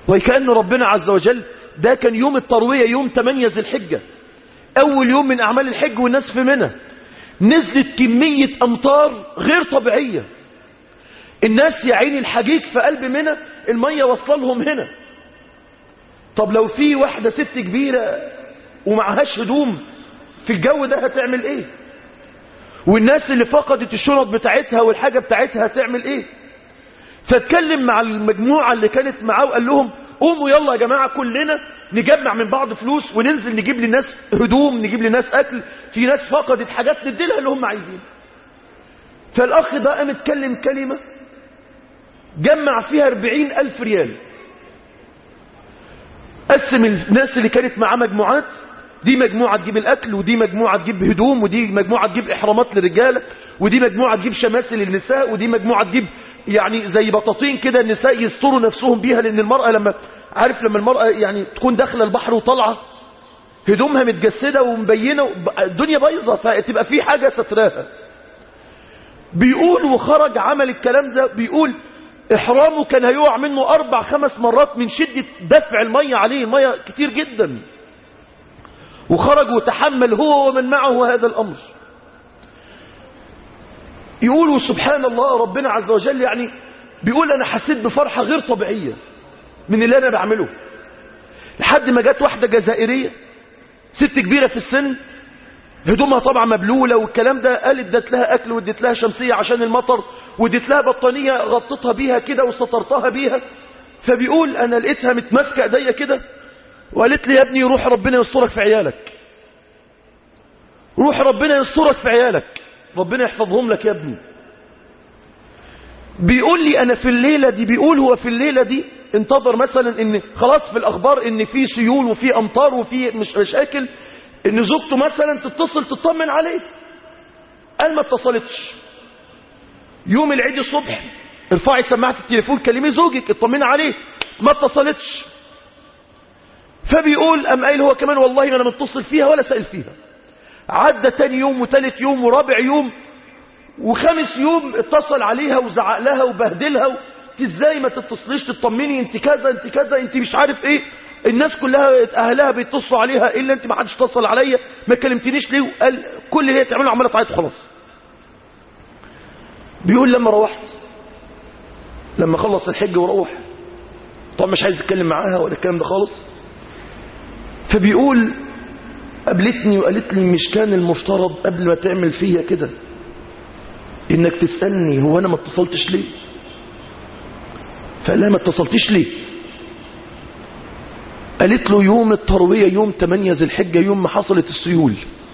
وكأن ربنا عز وجل ده كان يوم التروية يوم 8 ذي الحجة أول يوم من أعمال الحج والناس في منى نزلت كمية أمطار غير طبيعية الناس يا عيني الحجيج في قلب منى المية وصلهم هنا طب لو في واحدة ست كبيرة ومعهاش هدوم في الجو ده هتعمل ايه والناس اللي فقدت الشنط بتاعتها والحاجة بتاعتها هتعمل ايه فاتكلم مع المجموعة اللي كانت معاه وقال لهم قوموا يلا يا جماعة كلنا نجمع من بعض فلوس وننزل نجيب للناس هدوم نجيب للناس أكل في ناس فقدت حاجات نديلها اللي هم عايزين فالأخ ده قام اتكلم كلمة جمع فيها 40 ألف ريال قسم الناس اللي كانت معاه مجموعات دي مجموعة تجيب الأكل ودي مجموعة تجيب هدوم ودي مجموعة تجيب إحرامات للرجالة ودي مجموعة تجيب شماسل للنساء ودي مجموعة تجيب يعني زي بطاطين كده النساء يستروا نفسهم بيها لأن المرأة لما عارف لما المرأة يعني تكون داخلة البحر وطالعة هدومها متجسدة ومبينة الدنيا بايظة فتبقى في حاجة ستراها بيقول وخرج عمل الكلام ده بيقول إحرامه كان هيقع منه أربع خمس مرات من شدة دفع المية عليه المية كتير جدا وخرج وتحمل هو ومن معه هذا الأمر يقولوا سبحان الله ربنا عز وجل يعني بيقول أنا حسيت بفرحة غير طبيعية من اللي أنا بعمله لحد ما جت واحدة جزائرية ست كبيرة في السن هدومها طبعا مبلولة والكلام ده قال ادت لها أكل وادت لها شمسية عشان المطر وادت لها بطانية غطتها بيها كده وسطرتها بيها فبيقول أنا لقيتها متماسكة ايديا كده وقالت لي يا ابني روح ربنا يسترك في عيالك روح ربنا يسترك في عيالك ربنا يحفظهم لك يا ابني بيقول لي انا في الليلة دي بيقول هو في الليلة دي انتظر مثلا ان خلاص في الاخبار ان في سيول وفي امطار وفي مش مشاكل ان زوجته مثلا تتصل تطمن عليه قال ما اتصلتش يوم العيد الصبح ارفعي سماعة التليفون كلمي زوجك اطمني عليه ما اتصلتش فبيقول ام قايل هو كمان والله ما انا متصل فيها ولا سائل فيها عدى تاني يوم وتالت يوم ورابع يوم وخامس يوم اتصل عليها وزعق لها وبهدلها و... ازاي ما تتصليش تطمني انت كذا انت كذا انت مش عارف ايه الناس كلها اهلها بيتصلوا عليها الا انت ما حدش اتصل عليا ما كلمتنيش ليه قال كل اللي هي تعمله عماله تعيط خلاص بيقول لما روحت لما خلص الحج وروح طبعا مش عايز اتكلم معاها ولا الكلام ده خالص فبيقول قابلتني وقالت لي مش كان المفترض قبل ما تعمل فيا كده انك تسألني هو انا ما اتصلتش ليه فقال لها ما اتصلتش ليه قالت له يوم التروية يوم 8 ذي الحجة يوم ما حصلت السيول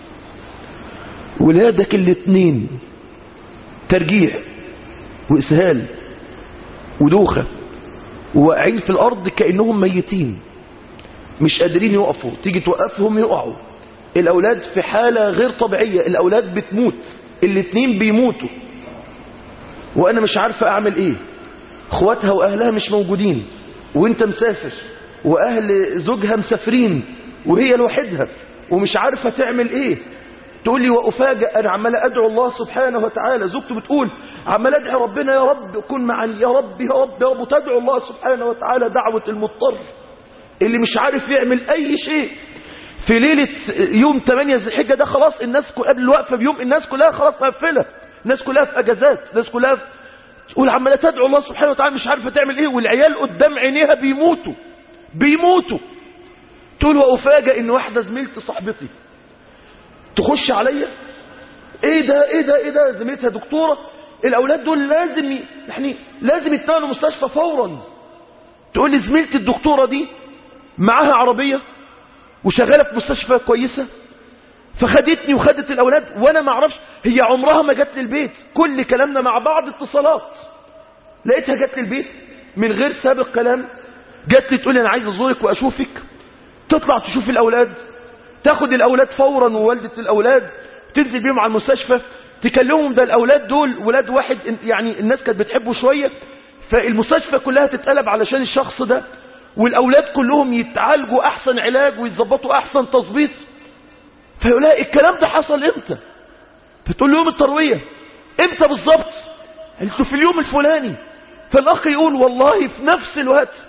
ولادك الاثنين ترجيع وإسهال ودوخة وواقعين في الأرض كأنهم ميتين مش قادرين يقفوا تيجي توقفهم يقعوا الأولاد في حالة غير طبيعية الأولاد بتموت الاثنين بيموتوا وأنا مش عارفة أعمل إيه اخواتها وأهلها مش موجودين وانت مسافر وأهل زوجها مسافرين وهي لوحدها ومش عارفة تعمل إيه تقول لي وأفاجأ أنا عمال أدعو الله سبحانه وتعالى زوجته بتقول عمال أدعو ربنا يا رب كن معي يا رب يا رب يا رب وتدعو الله سبحانه وتعالى دعوة المضطر اللي مش عارف يعمل أي شيء في ليلة يوم 8 ذي الحجة ده خلاص الناس قبل الوقفة بيوم الناس كلها خلاص مقفلة الناس كلها في أجازات الناس كلها في تقول عمالة تدعو الله سبحانه وتعالى مش عارفة تعمل ايه والعيال قدام عينيها بيموتوا بيموتوا تقول وأفاجأ ان واحدة زميلتي صاحبتي تخش عليا ايه ده ايه ده ايه ده زميلتها دكتورة الاولاد دول لازم يعني لازم يتنقلوا مستشفى فورا تقول لي زميلتي الدكتورة دي معاها عربية وشغالة في مستشفى كويسة فخدتني وخدت الأولاد وأنا ما اعرفش هي عمرها ما جت لي البيت كل كلامنا مع بعض اتصالات لقيتها جت لي البيت من غير سابق كلام جت لي تقول لي أنا عايز أزورك وأشوفك تطلع تشوف الأولاد تاخد الأولاد فورا ووالدة الأولاد تنزل بيهم على المستشفى تكلمهم ده الأولاد دول ولاد واحد يعني الناس كانت بتحبه شوية فالمستشفى كلها تتقلب علشان الشخص ده والأولاد كلهم يتعالجوا أحسن علاج ويتظبطوا أحسن تظبيط فيقول لها الكلام ده حصل امتى فتقول له يوم التروية امتى بالظبط قالت له في اليوم الفلاني فالأخ يقول والله في نفس الوقت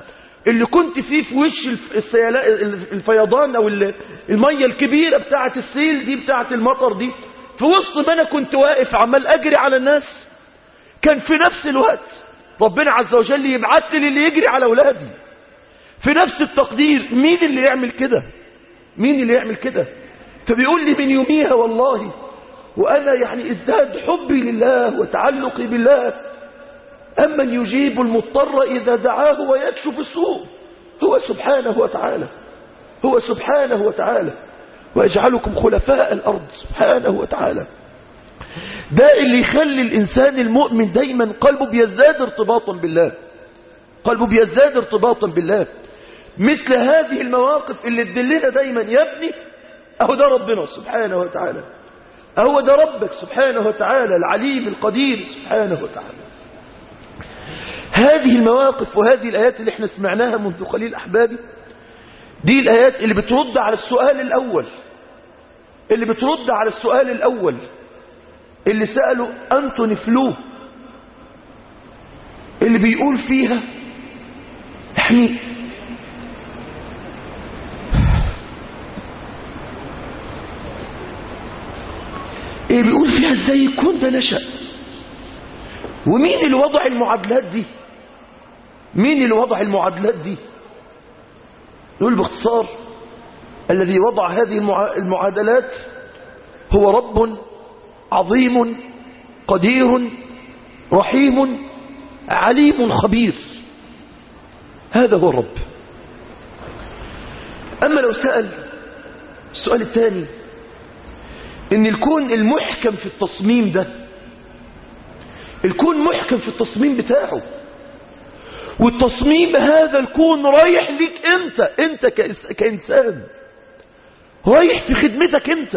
اللي كنت فيه في وش الف- السيلا- الفيضان او ال- المية الكبيرة بتاعة السيل دي بتاعة المطر دي في وسط ما انا كنت واقف عمال اجري على الناس كان في نفس الوقت ربنا عز وجل يبعث لي اللي يجري على اولادي في نفس التقدير مين اللي يعمل كده مين اللي يعمل كده فبيقول لي من يوميها والله وانا يعني ازداد حبي لله وتعلقي بالله أمن يجيب المضطر إذا دعاه ويكشف السوء هو سبحانه وتعالى هو سبحانه وتعالى ويجعلكم خلفاء الأرض سبحانه وتعالى ده اللي يخلي الإنسان المؤمن دايما قلبه بيزداد ارتباطا بالله قلبه بيزداد ارتباطا بالله مثل هذه المواقف اللي تدلنا دايما يا ابني اهو ده ربنا سبحانه وتعالى اهو ده ربك سبحانه وتعالى العليم القدير سبحانه وتعالى هذه المواقف وهذه الآيات اللي احنا سمعناها منذ قليل أحبابي دي الآيات اللي بترد على السؤال الأول اللي بترد على السؤال الأول اللي سأله أنتوني فلو اللي بيقول فيها يعني ايه بيقول فيها ازاي يكون ده نشأ ومين اللي وضع المعادلات دي مين اللي وضع المعادلات دي نقول باختصار الذي وضع هذه المعا- المعادلات هو رب عظيم قدير رحيم عليم خبير هذا هو الرب أما لو سأل السؤال الثاني إن الكون المحكم في التصميم ده الكون محكم في التصميم بتاعه والتصميم هذا الكون رايح ليك انت انت كإنس- كإنسان رايح في خدمتك انت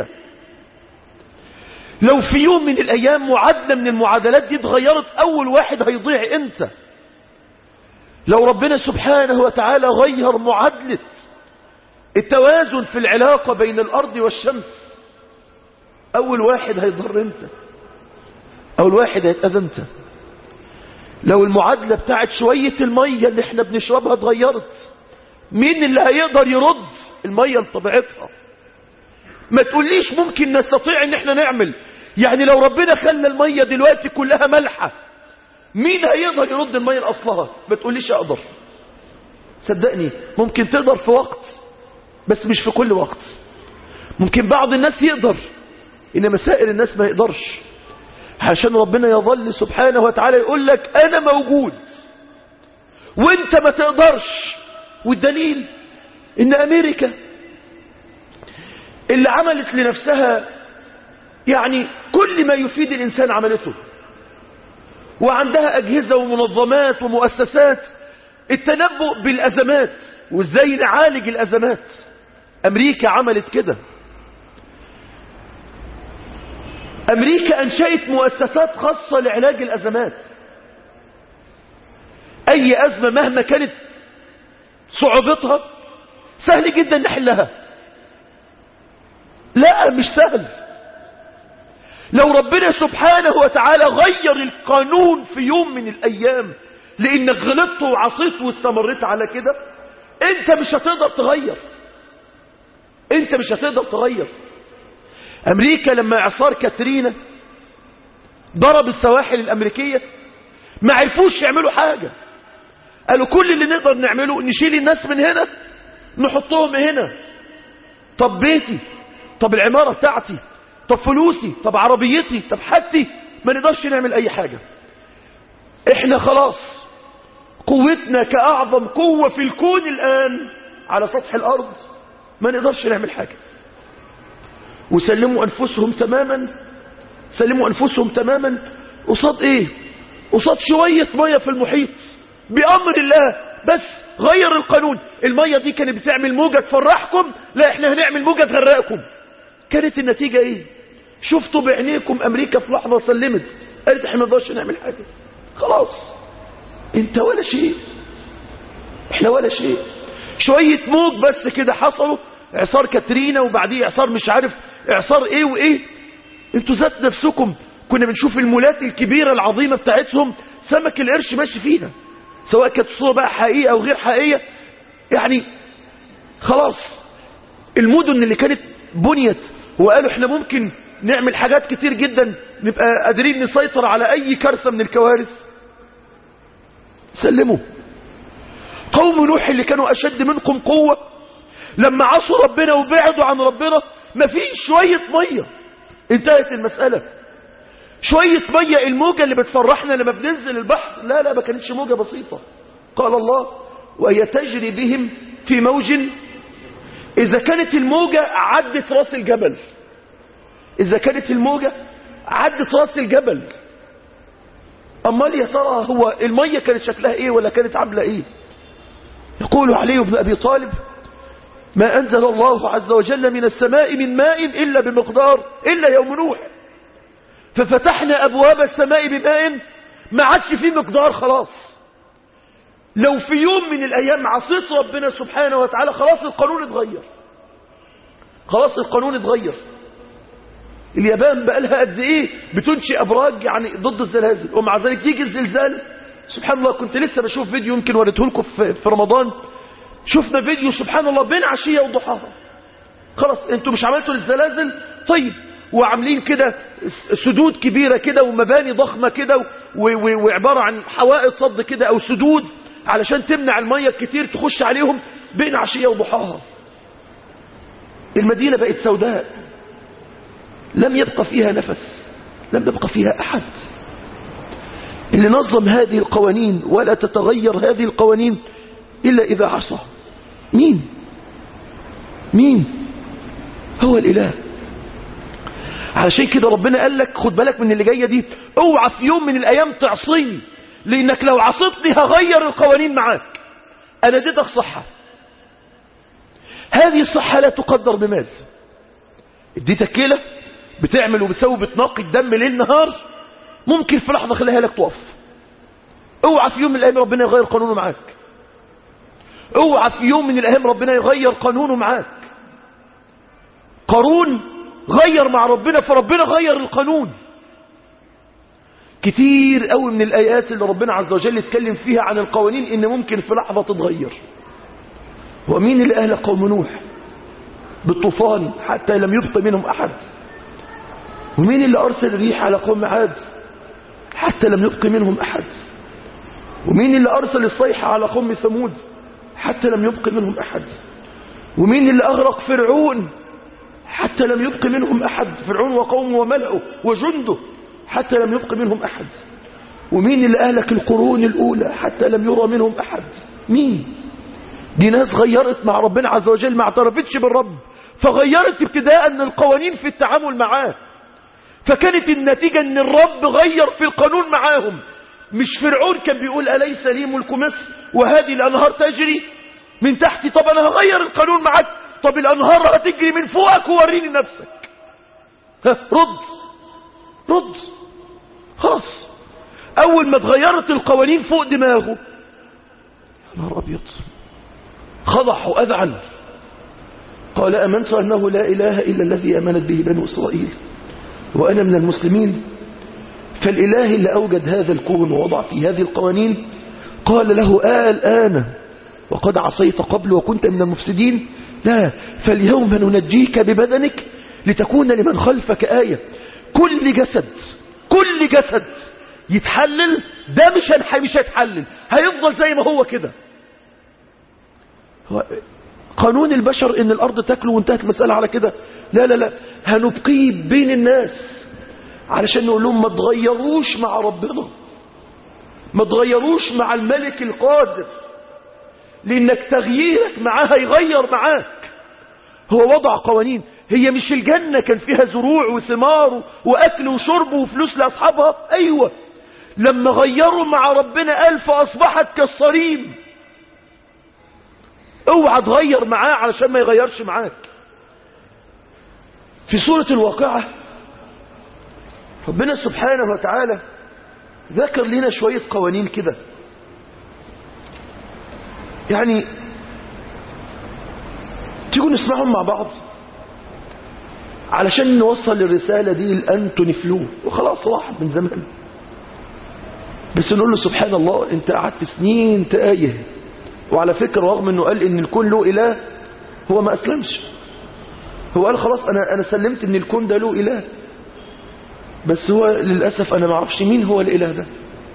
لو في يوم من الايام معادلة من المعادلات دي اتغيرت اول واحد هيضيع انت لو ربنا سبحانه وتعالى غير معادلة التوازن في العلاقة بين الارض والشمس اول واحد هيضر انت اول واحد هيتأذى انت لو المعادلة بتاعت شوية المية اللي احنا بنشربها اتغيرت مين اللي هيقدر يرد المية لطبيعتها ما تقوليش ممكن نستطيع ان احنا نعمل يعني لو ربنا خلى المية دلوقتي كلها ملحة مين هيقدر يرد المية لأصلها ما تقوليش اقدر صدقني ممكن تقدر في وقت بس مش في كل وقت ممكن بعض الناس يقدر انما سائر الناس ما يقدرش عشان ربنا يظل سبحانه وتعالى يقول لك انا موجود وانت ما تقدرش والدليل ان امريكا اللي عملت لنفسها يعني كل ما يفيد الانسان عملته وعندها اجهزة ومنظمات ومؤسسات التنبؤ بالازمات وازاي نعالج الازمات امريكا عملت كده أمريكا أنشأت مؤسسات خاصة لعلاج الأزمات أي أزمة مهما كانت صعوبتها سهل جدا نحلها لا مش سهل لو ربنا سبحانه وتعالى غير القانون في يوم من الأيام لأنك غلطت وعصيت واستمريت على كده أنت مش هتقدر تغير أنت مش هتقدر تغير امريكا لما اعصار كاترينا ضرب السواحل الامريكية ما عرفوش يعملوا حاجة قالوا كل اللي نقدر نعمله نشيل الناس من هنا نحطهم هنا طب بيتي طب العمارة بتاعتي طب فلوسي طب عربيتي طب حاجتي ما نقدرش نعمل اي حاجة احنا خلاص قوتنا كأعظم قوة في الكون الآن على سطح الأرض ما نقدرش نعمل حاجة وسلموا أنفسهم تماما سلموا أنفسهم تماما قصاد إيه قصاد شوية مية في المحيط بأمر الله بس غير القانون المية دي كانت بتعمل موجة تفرحكم لا احنا هنعمل موجة تغرقكم كانت النتيجة ايه شفتوا بعينيكم امريكا في لحظة سلمت قالت احنا ما نقدرش نعمل حاجة خلاص انت ولا شيء احنا ولا شيء شوية موج بس كده حصلوا اعصار كاترينا وبعديه اعصار مش عارف اعصار ايه وايه انتوا ذات نفسكم كنا بنشوف المولات الكبيرة العظيمة بتاعتهم سمك القرش ماشي فيها سواء كانت الصورة بقى حقيقة او غير حقيقية يعني خلاص المدن اللي كانت بنيت وقالوا احنا ممكن نعمل حاجات كتير جدا نبقى قادرين نسيطر على اي كارثة من الكوارث سلموا قوم نوح اللي كانوا اشد منكم قوة لما عصوا ربنا وبعدوا عن ربنا مفيش شوية مية انتهت المسألة شوية مية الموجة اللي بتفرحنا لما بننزل البحر لا لا ما كانتش موجة بسيطة قال الله وهي تجري بهم في موج إذا كانت الموجة عدت راس الجبل إذا كانت الموجة عدت راس الجبل أمال يا ترى هو المية كانت شكلها إيه ولا كانت عاملة إيه يقول علي بن أبي طالب ما أنزل الله عز وجل من السماء من ماء إلا بمقدار إلا يوم نوح ففتحنا أبواب السماء بماء ما عادش فيه مقدار خلاص لو في يوم من الأيام عصيت ربنا سبحانه وتعالى خلاص القانون اتغير خلاص القانون اتغير اليابان بقى لها قد ايه بتنشئ ابراج يعني ضد الزلازل ومع ذلك يجي الزلزال سبحان الله كنت لسه بشوف فيديو يمكن وريته لكم في, في رمضان شفنا فيديو سبحان الله بين عشيه وضحاها خلاص انتوا مش عملتوا الزلازل طيب وعاملين كده سدود كبيرة كده ومباني ضخمة كده وعبارة عن حوائط صد كده او سدود علشان تمنع المية الكتير تخش عليهم بين عشية وضحاها المدينة بقت سوداء لم يبقى فيها نفس لم يبقى فيها أحد اللي نظم هذه القوانين ولا تتغير هذه القوانين إلا إذا عصى مين مين هو الإله علشان كده ربنا قال لك خد بالك من اللي جاية دي اوعى في يوم من الأيام تعصيني لأنك لو عصيتني هغير القوانين معاك أنا اديتك صحة هذه الصحة لا تقدر بماذا اديتك كلى بتعمل وبتسوي بتنقي الدم ليل نهار ممكن في لحظة خليها لك تقف اوعى في يوم من الأيام ربنا يغير قانونه معاك اوعى في يوم من الأيام ربنا يغير قانونه معاك قارون غير مع ربنا فربنا غير القانون كتير قوي من الآيات اللي ربنا عز وجل اتكلم فيها عن القوانين ان ممكن في لحظة تتغير ومين اللي أهلك قوم نوح بالطوفان حتى لم يبق منهم أحد ومين اللي أرسل الريح على قوم عاد حتى لم يبق منهم أحد ومين اللي أرسل الصيحة على قوم ثمود حتى لم يبق منهم أحد ومين اللي أغرق فرعون حتى لم يبق منهم أحد فرعون وقومه وملأه وجنده حتى لم يبق منهم أحد ومين اللي أهلك القرون الأولى حتى لم يرى منهم أحد مين دي ناس غيرت مع ربنا عز وجل ما اعترفتش بالرب فغيرت ابتداء من القوانين في التعامل معاه فكانت النتيجة ان الرب غير في القانون معاهم مش فرعون كان بيقول أليس لي ملك مصر وهذه الأنهار تجري من تحتي طب أنا هغير القانون معاك طب الأنهار هتجري من فوقك ووريني نفسك ها رد رد خلاص أول ما اتغيرت القوانين فوق دماغه يا نهار أبيض خضح وأذعن قال أمنت أنه لا إله إلا الذي أمنت به بنو إسرائيل وأنا من المسلمين فالإله اللي أوجد هذا الكون ووضع في هذه القوانين قال له آل آن وقد عصيت قبل وكنت من المفسدين لا فاليوم ننجيك ببدنك لتكون لمن خلفك آية كل جسد كل جسد يتحلل ده مش هنح- مش هيتحلل هيفضل زي ما هو كده هو قانون البشر ان الارض تاكله وانتهت المسألة على كده لا لا لا هنبقيه بين الناس علشان نقول لهم ما تغيروش مع ربنا ما تغيروش مع الملك القادر لانك تغييرك معاه هيغير معاك هو وضع قوانين هي مش الجنة كان فيها زروع وثمار واكل وشرب وفلوس لاصحابها ايوه لما غيروا مع ربنا قال فاصبحت كالصريم اوعى تغير معاه علشان ما يغيرش معاك في سورة الواقعة ربنا سبحانه وتعالى ذكر لنا شوية قوانين كده يعني تيجوا نسمعهم مع بعض علشان نوصل الرسالة دي لأنتوني فلو وخلاص راح من زمان بس نقول له سبحان الله انت قعدت سنين تايه وعلى فكرة رغم انه قال ان الكون له اله هو ما اسلمش هو قال خلاص انا انا سلمت ان الكون ده له اله بس هو للاسف انا ما اعرفش مين هو الاله ده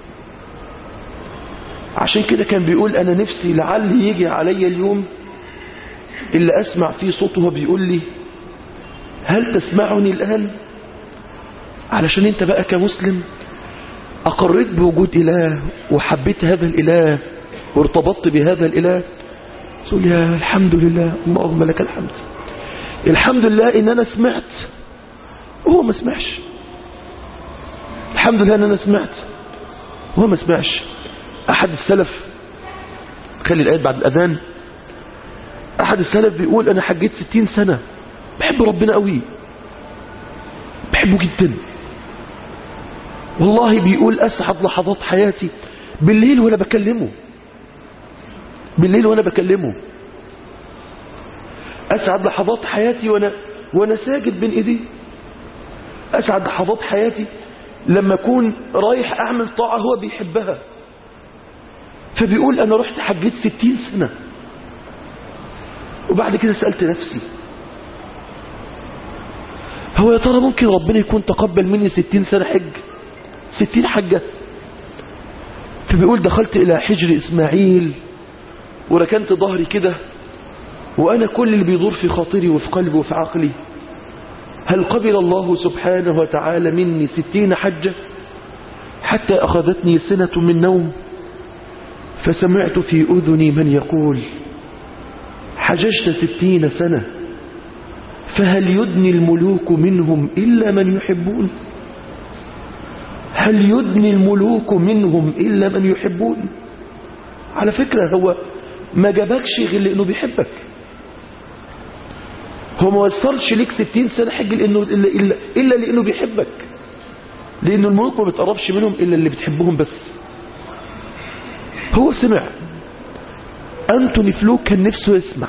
عشان كده كان بيقول انا نفسي لعل يجي علي اليوم اللي اسمع فيه صوته بيقول لي هل تسمعني الان علشان انت بقى كمسلم اقريت بوجود اله وحبيت هذا الاله وارتبطت بهذا الاله تقول يا الحمد لله اللهم لك الحمد الحمد لله ان انا سمعت وهو ما سمعش الحمد لله ان انا سمعت وهو ما سمعش احد السلف خلي الايات بعد الاذان احد السلف بيقول انا حجيت ستين سنة بحب ربنا قوي بحبه جدا والله بيقول اسعد لحظات حياتي بالليل وانا بكلمه بالليل وانا بكلمه اسعد لحظات حياتي وانا وانا ساجد بين ايديه اسعد لحظات حياتي لما اكون رايح اعمل طاعة هو بيحبها فبيقول انا رحت حجيت ستين سنة وبعد كده سألت نفسي هو يا ترى ممكن ربنا يكون تقبل مني ستين سنة حج ستين حجة فبيقول دخلت الى حجر اسماعيل وركنت ظهري كده وانا كل اللي بيدور في خاطري وفي قلبي وفي عقلي هل قبل الله سبحانه وتعالى مني ستين حجة حتى أخذتني سنة من نوم فسمعت في أذني من يقول حججت ستين سنة فهل يدني الملوك منهم إلا من يحبون هل يدني الملوك منهم إلا من يحبون على فكرة هو ما جابكش غير لأنه بيحبك هو ما وصلش ليك ستين سنة حج لأنه إلا, إلا, إلا لأنه بيحبك لأنه الملوك ما بتقربش منهم إلا اللي بتحبهم بس هو سمع أنتوني فلو كان نفسه يسمع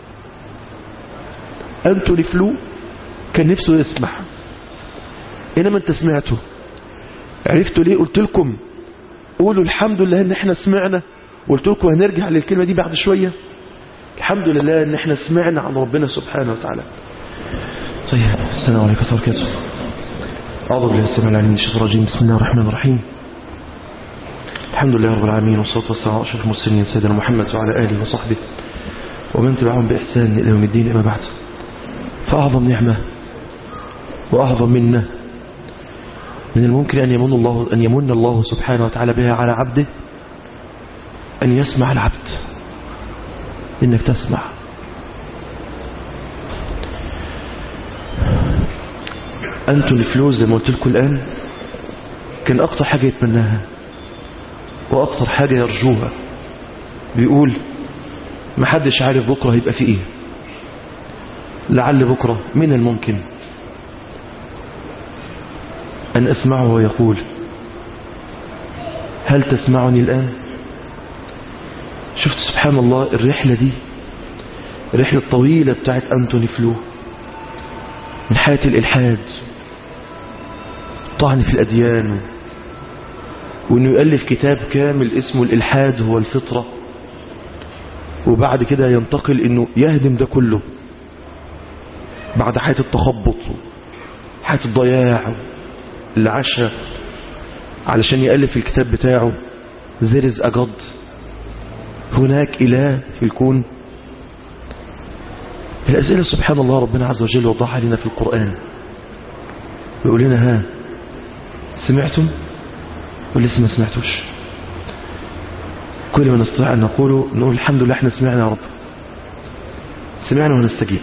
أنتوني فلو كان نفسه يسمع إنما أنت سمعته عرفتوا ليه قلت لكم قولوا الحمد لله ان احنا سمعنا قلت لكم هنرجع للكلمة دي بعد شوية الحمد لله ان احنا سمعنا عن ربنا سبحانه وتعالى طيب السلام عليكم ورحمة الله وبركاته أعوذ بالله السميع العليم من الشيطان الرجيم بسم الله الرحمن الرحيم الحمد لله رب العالمين والصلاة والسلام على أشرف المرسلين سيدنا محمد وعلى آله وصحبه ومن تبعهم بإحسان إلى يوم الدين أما بعد فأعظم نعمة وأعظم منه من الممكن أن يمن الله أن يمن الله سبحانه وتعالى بها على عبده أن يسمع العبد إنك تسمع أنتم الفلوس زي ما قلت لكم الآن كان أكتر حاجة يتمناها وأكتر حاجة يرجوها بيقول ما حدش عارف بكرة هيبقى في إيه لعل بكرة من الممكن أن أسمعه ويقول هل تسمعني الآن شفت سبحان الله الرحلة دي الرحلة الطويلة بتاعت أنتوني فلو من حياة الإلحاد طعن في الأديان وأنه يؤلف كتاب كامل اسمه الإلحاد هو الفطرة وبعد كده ينتقل أنه يهدم ده كله بعد حياة التخبط حياة الضياع اللي عاشها علشان يألف الكتاب بتاعه زرز أجد هناك إله في الكون الأسئلة سبحان الله ربنا عز وجل وضعها لنا في القرآن يقول لنا ها سمعتم ولسه ما سمعتوش كل ما نستطيع أن نقوله نقول الحمد لله احنا سمعنا يا رب سمعنا ونستجيب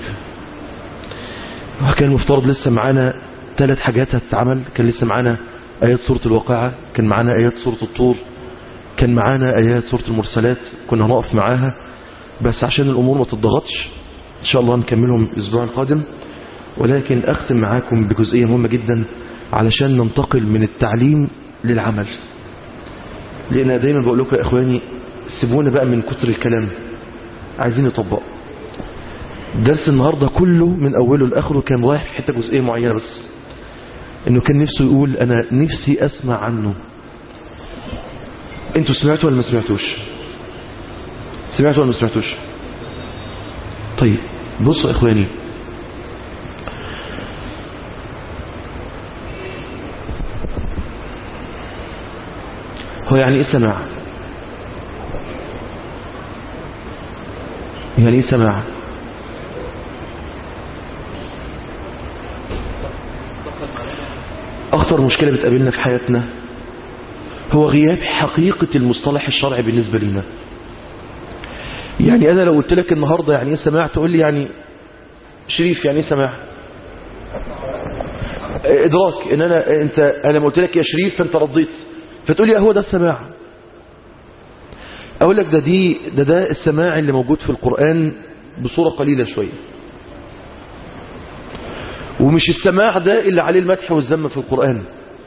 وكان المفترض لسه معانا ثلاث حاجات هتتعمل كان لسه معانا آيات سورة الواقعة كان معانا آيات سورة الطور كان معانا آيات سورة المرسلات كنا هنقف معاها بس عشان الأمور ما تضغطش إن شاء الله نكملهم الأسبوع القادم ولكن أختم معاكم بجزئية مهمة جدا علشان ننتقل من التعليم للعمل لأن دايما بقول لكم يا إخواني سيبونا بقى من كتر الكلام عايزين نطبق درس النهاردة كله من أوله لآخره كان رايح في حتة جزئية معينة بس انه كان نفسه يقول انا نفسي اسمع عنه انتوا سمعتوا ولا ما سمعتوش سمعتوا ولا ما سمعتوش طيب بصوا يا اخواني هو يعني ايه سماع يعني ايه سماع اخطر مشكلة بتقابلنا في حياتنا هو غياب حقيقة المصطلح الشرعي بالنسبة لنا يعني انا لو قلت لك النهاردة يعني ايه سماع تقول لي يعني شريف يعني ايه سماع ادراك ان انا انت انا لما قلت لك يا شريف فانت رضيت فتقول لي هو ده السماع اقول لك ده دي ده ده السماع اللي موجود في القرآن بصورة قليلة شوية ومش السماع ده اللي عليه المدح والذم في القرآن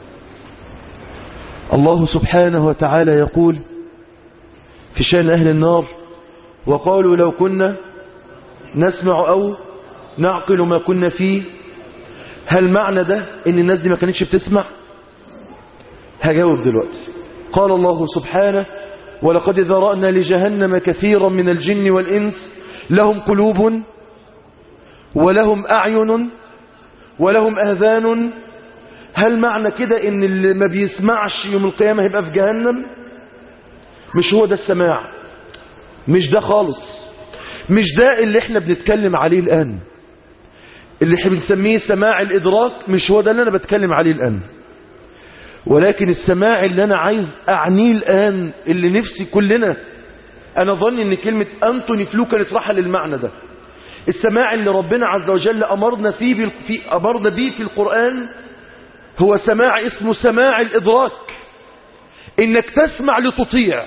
الله سبحانه وتعالى يقول في شان أهل النار وقالوا لو كنا نسمع أو نعقل ما كنا فيه هل معنى ده ان الناس دي ما كانتش بتسمع هجاوب دلوقتي قال الله سبحانه ولقد ذرأنا لجهنم كثيرا من الجن والإنس لهم قلوب ولهم أعين ولهم آذان هل معنى كده ان اللي ما بيسمعش يوم القيامة هيبقى في جهنم مش هو ده السماع مش ده خالص مش ده اللي احنا بنتكلم عليه الآن اللي احنا بنسميه سماع الإدراك مش هو ده اللي أنا بتكلم عليه الآن ولكن السماع اللي أنا عايز أعنيه الآن اللي نفسي كلنا أنا ظن أن كلمة أنتوني فلو كانت راحة للمعنى ده السماع اللي ربنا عز وجل أمرنا فيه في أمرنا به في القرآن هو سماع اسمه سماع الإدراك إنك تسمع لتطيع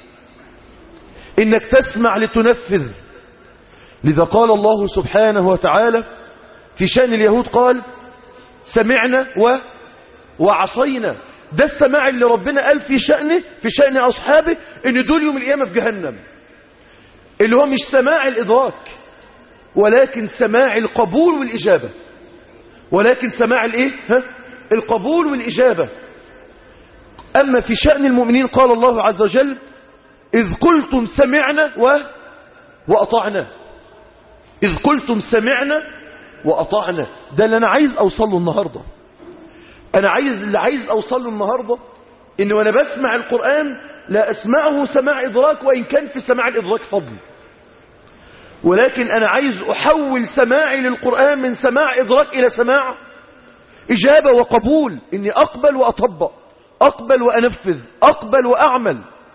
إنك تسمع لتنفذ لذا قال الله سبحانه وتعالى في شأن اليهود قال سمعنا و وعصينا ده السماع اللي ربنا قال في شأنه في شأن أصحابه إن دول يوم القيامة في جهنم اللي هو مش سماع الإدراك ولكن سماع القبول والإجابة ولكن سماع الإيه؟ ها؟ القبول والإجابة أما في شأن المؤمنين قال الله عز وجل إذ قلتم سمعنا و... وأطعنا إذ قلتم سمعنا وأطعنا ده اللي أنا عايز أوصله النهاردة أنا عايز اللي عايز أوصله النهاردة إن وأنا بسمع القرآن لا أسمعه سماع إدراك وإن كان في سماع الإدراك فضل ولكن أنا عايز أحول سماعي للقرآن من سماع إدراك إلى سماع إجابة وقبول إني أقبل وأطبق أقبل وأنفذ أقبل وأعمل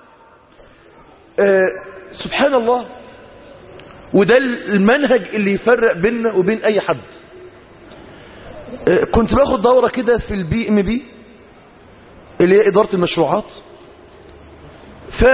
آه سبحان الله وده المنهج اللي يفرق بيننا وبين أي حد آه كنت باخد دورة كده في البي ام بي اللي هي إدارة المشروعات ف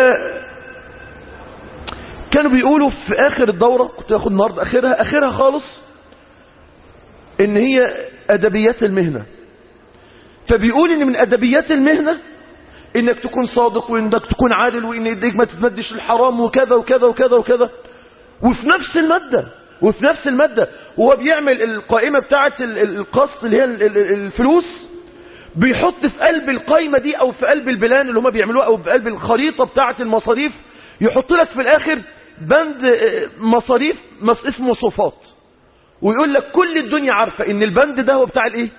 كانوا بيقولوا في آخر الدورة كنت باخد النهاردة آخرها آخرها خالص إن هي أدبيات المهنة فبيقول إن من أدبيات المهنة إنك تكون صادق وإنك تكون عادل وإن يديك ما تتمدش الحرام وكذا وكذا وكذا وكذا وفي نفس المادة وفي نفس المادة وهو بيعمل القائمة بتاعة القسط اللي هي الفلوس بيحط في قلب القائمة دي أو في قلب البلان اللي هم بيعملوها أو في قلب الخريطة بتاعة المصاريف يحط لك في الآخر بند مصاريف اسمه مصروفات ويقول لك كل الدنيا عارفة ان البند ده هو بتاع الايه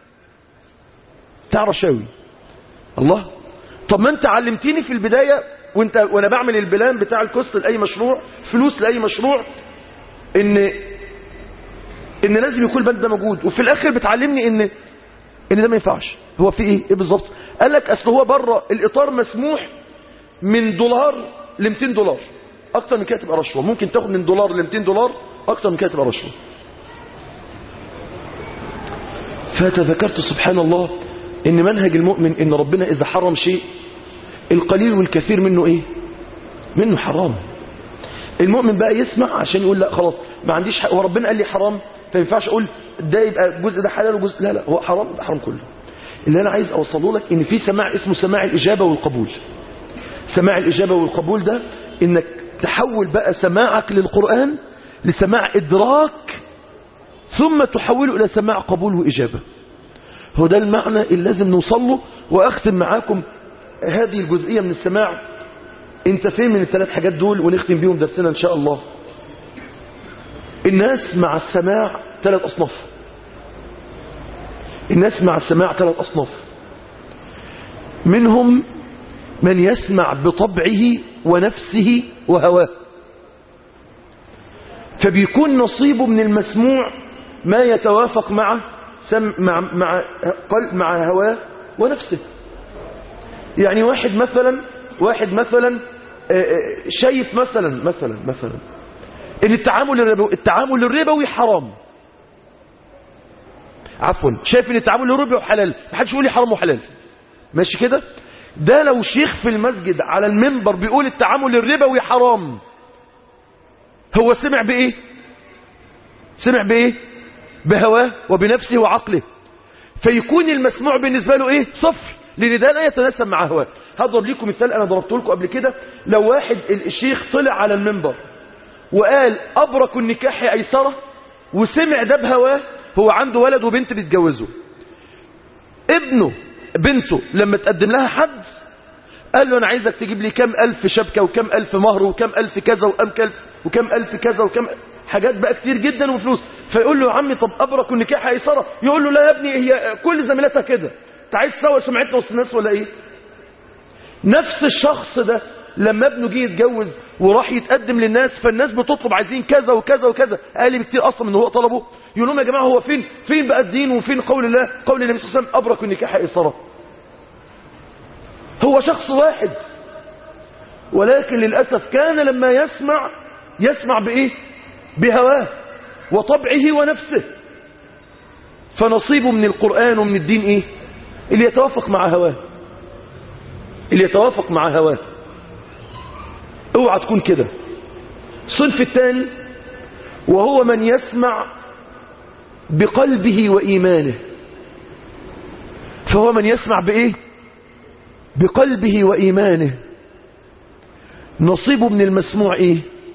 بتاع رشاوي الله طب ما انت علمتيني في البداية وانت وانا بعمل البلان بتاع الكوست لأي مشروع فلوس لأي مشروع ان ان لازم يكون البند ده موجود وفي الاخر بتعلمني ان ان ده ما ينفعش هو في ايه ايه بالظبط قال لك اصل هو بره الاطار مسموح من دولار ل 200 دولار اكتر من كده تبقى رشوه ممكن تاخد من دولار ل 200 دولار اكتر من كده تبقى رشوه فتذكرت سبحان الله ان منهج المؤمن ان ربنا اذا حرم شيء القليل والكثير منه ايه منه حرام المؤمن بقى يسمع عشان يقول لا خلاص ما عنديش حق وربنا قال لي حرام فما ينفعش اقول ده يبقى الجزء ده حلال وجزء لا لا هو حرام ده حرام كله اللي انا عايز اوصله لك ان في سماع اسمه سماع الاجابه والقبول سماع الاجابه والقبول ده انك تحول بقى سماعك للقران لسماع ادراك ثم تحوله الى سماع قبول واجابه هو ده المعنى اللي لازم نوصل له واختم معاكم هذه الجزئيه من السماع انت فين من الثلاث حاجات دول ونختم بيهم درسنا ان شاء الله الناس مع السماع ثلاث اصناف الناس مع السماع ثلاث اصناف منهم من يسمع بطبعه ونفسه وهواه فبيكون نصيبه من المسموع ما يتوافق مع سم مع مع قلب مع هواه ونفسه يعني واحد مثلا واحد مثلا شايف مثلا مثلا مثلا ان التعامل الربوي التعامل الربوي حرام عفوا شايف ان التعامل الربوي حلال محدش يقول لي حرام وحلال ماشي كده ده لو شيخ في المسجد على المنبر بيقول التعامل الربوي حرام هو سمع بايه سمع بايه بهواه وبنفسه وعقله فيكون المسموع بالنسبة له ايه صفر لان ده لا يتناسب مع هواه هضرب لكم مثال انا ضربته لكم قبل كده لو واحد الشيخ طلع على المنبر وقال ابرك النكاح ايسرة وسمع ده بهواه هو عنده ولد وبنت بيتجوزوا ابنه بنته لما تقدم لها حد قال له انا عايزك تجيب لي كم الف شبكة وكم الف مهر وكم الف كذا وكم كذا وكم الف كذا وكم حاجات بقى كتير جدا وفلوس فيقول له يا عمي طب ابرك النكاح ايسرة يقول له لا يا ابني هي كل زميلاتها كده انت عايز تسوي سمعتنا وسط الناس ولا ايه نفس الشخص ده لما ابنه جه يتجوز وراح يتقدم للناس فالناس بتطلب عايزين كذا وكذا وكذا اقل بكتير اصلا من هو طلبه يقول لهم يا جماعه هو فين فين بقى الدين وفين قول الله قول النبي صلى الله عليه وسلم ابرك النكاح ايسرة هو شخص واحد ولكن للأسف كان لما يسمع يسمع بإيه بهواه وطبعه ونفسه فنصيبه من القرآن ومن الدين إيه اللي يتوافق مع هواه اللي يتوافق مع هواه اوعى تكون كده الصنف الثاني وهو من يسمع بقلبه وإيمانه فهو من يسمع بإيه بقلبه وإيمانه نصيبه من المسموع إيه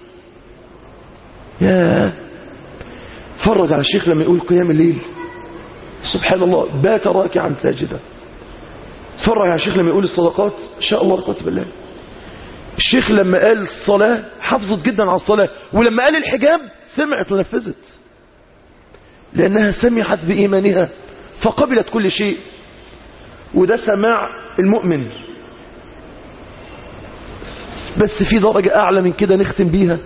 يا فرج على الشيخ لما يقول قيام الليل سبحان الله بات راكعا ساجدا فرج على الشيخ لما يقول الصدقات إن شاء الله ركوة بالله الشيخ لما قال الصلاة حفظت جدا على الصلاة ولما قال الحجاب سمعت ونفذت لأنها سمعت بإيمانها فقبلت كل شيء وده سماع المؤمن بس في درجة أعلى من كده نختم بيها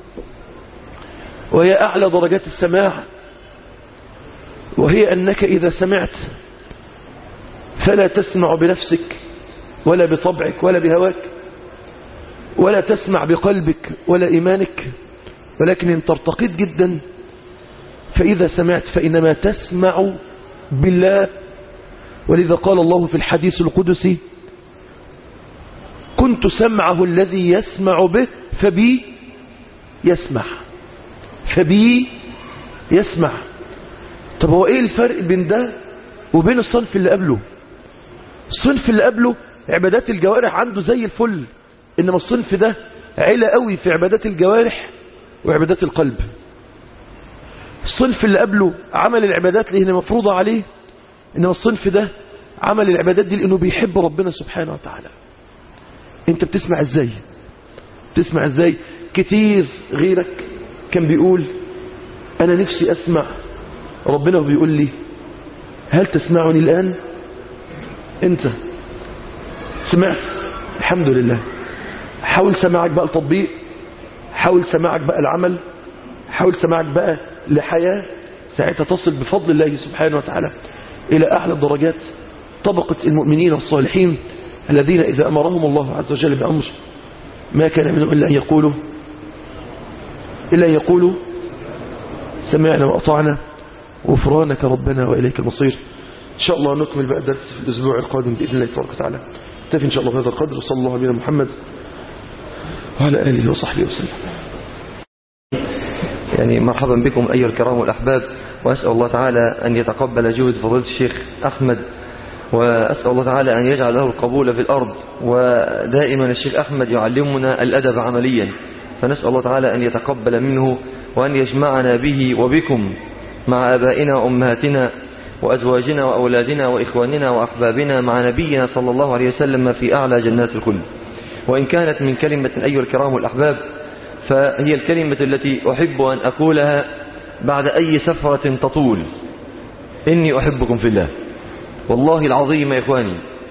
وهي أعلى درجات السماع وهي أنك إذا سمعت فلا تسمع بنفسك ولا بطبعك ولا بهواك ولا تسمع بقلبك ولا إيمانك ولكن إن ترتقيت جدا فإذا سمعت فإنما تسمع بالله ولذا قال الله في الحديث القدسي كنت سمعه الذي يسمع به فبي يسمع فبي يسمع طب هو ايه الفرق بين ده وبين الصنف اللي قبله الصنف اللي قبله عبادات الجوارح عنده زي الفل انما الصنف ده علا قوي في عبادات الجوارح وعبادات القلب الصنف اللي قبله عمل العبادات اللي هي مفروضة عليه انما الصنف ده عمل العبادات دي لانه بيحب ربنا سبحانه وتعالى انت بتسمع ازاي بتسمع ازاي كتير غيرك كان بيقول انا نفسي اسمع ربنا بيقول لي هل تسمعني الان انت سمعت الحمد لله حاول سماعك بقى التطبيق حاول سماعك بقى العمل حاول سماعك بقى لحياة ساعتها تصل بفضل الله سبحانه وتعالى إلى أعلى الدرجات طبقة المؤمنين والصالحين الذين إذا أمرهم الله عز وجل بأمر ما كان منهم إلا أن يقولوا إلا أن يقولوا سمعنا وأطعنا غفرانك ربنا وإليك المصير إن شاء الله نكمل بقى الدرس في الأسبوع القادم بإذن الله تبارك وتعالى نكتفي إن شاء الله بهذا القدر وصلى الله على محمد وعلى آله وصحبه وسلم يعني مرحبا بكم أيها الكرام والأحباب وأسأل الله تعالى أن يتقبل جهد فضيلة الشيخ أحمد وأسأل الله تعالى أن يجعل له القبول في الأرض ودائما الشيخ أحمد يعلمنا الأدب عمليا فنسأل الله تعالى أن يتقبل منه وأن يجمعنا به وبكم مع آبائنا وأمهاتنا وأزواجنا وأولادنا وإخواننا وأحبابنا مع نبينا صلى الله عليه وسلم في أعلى جنات الكل وإن كانت من كلمة أيها الكرام الأحباب فهي الكلمة التي أحب أن أقولها بعد أي سفرة تطول إني أحبكم في الله والله العظيم يا إخواني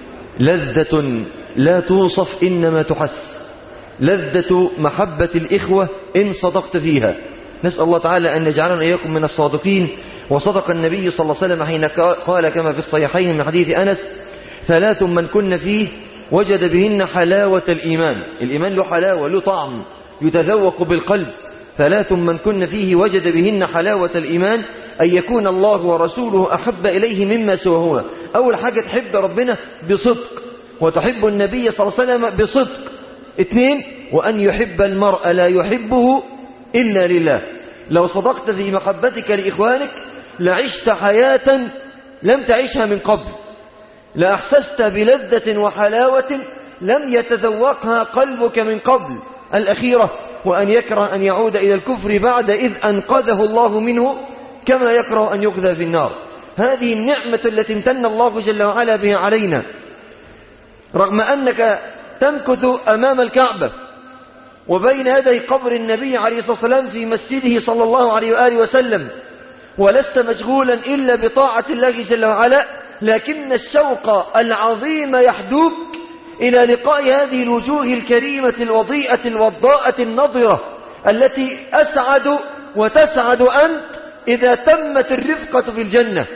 لذة لا توصف إنما تحس لذة محبة الإخوة إن صدقت فيها نسأل الله تعالى أن يجعلنا إياكم من الصادقين وصدق النبي صلى الله عليه وسلم حين قال كما في الصحيحين من حديث أنس ثلاث من كن فيه وجد بهن حلاوة الإيمان الإيمان له حلاوة له طعم يتذوق بالقلب ثلاث من كن فيه وجد بهن حلاوة الإيمان أن يكون الله ورسوله أحب إليه مما سواهما أول حاجة تحب ربنا بصدق وتحب النبي صلى الله عليه وسلم بصدق اثنين وأن يحب المرء لا يحبه إلا لله لو صدقت في محبتك لإخوانك لعشت حياة لم تعيشها من قبل لأحسست بلذة وحلاوة لم يتذوقها قلبك من قبل الأخيرة وأن يكره أن يعود إلى الكفر بعد إذ أنقذه الله منه كما يكره أن يقذى في النار هذه النعمة التي امتن الله جل وعلا بها علينا رغم أنك تمكث أمام الكعبة وبين يدي قبر النبي عليه الصلاة والسلام في مسجده صلى الله عليه وآله وسلم ولست مشغولا إلا بطاعة الله جل وعلا لكن الشوق العظيم يحدوك إلى لقاء هذه الوجوه الكريمة الوضيئة الوضاءة النظرة التي أسعد وتسعد أنت إذا تمت الرفقة في الجنة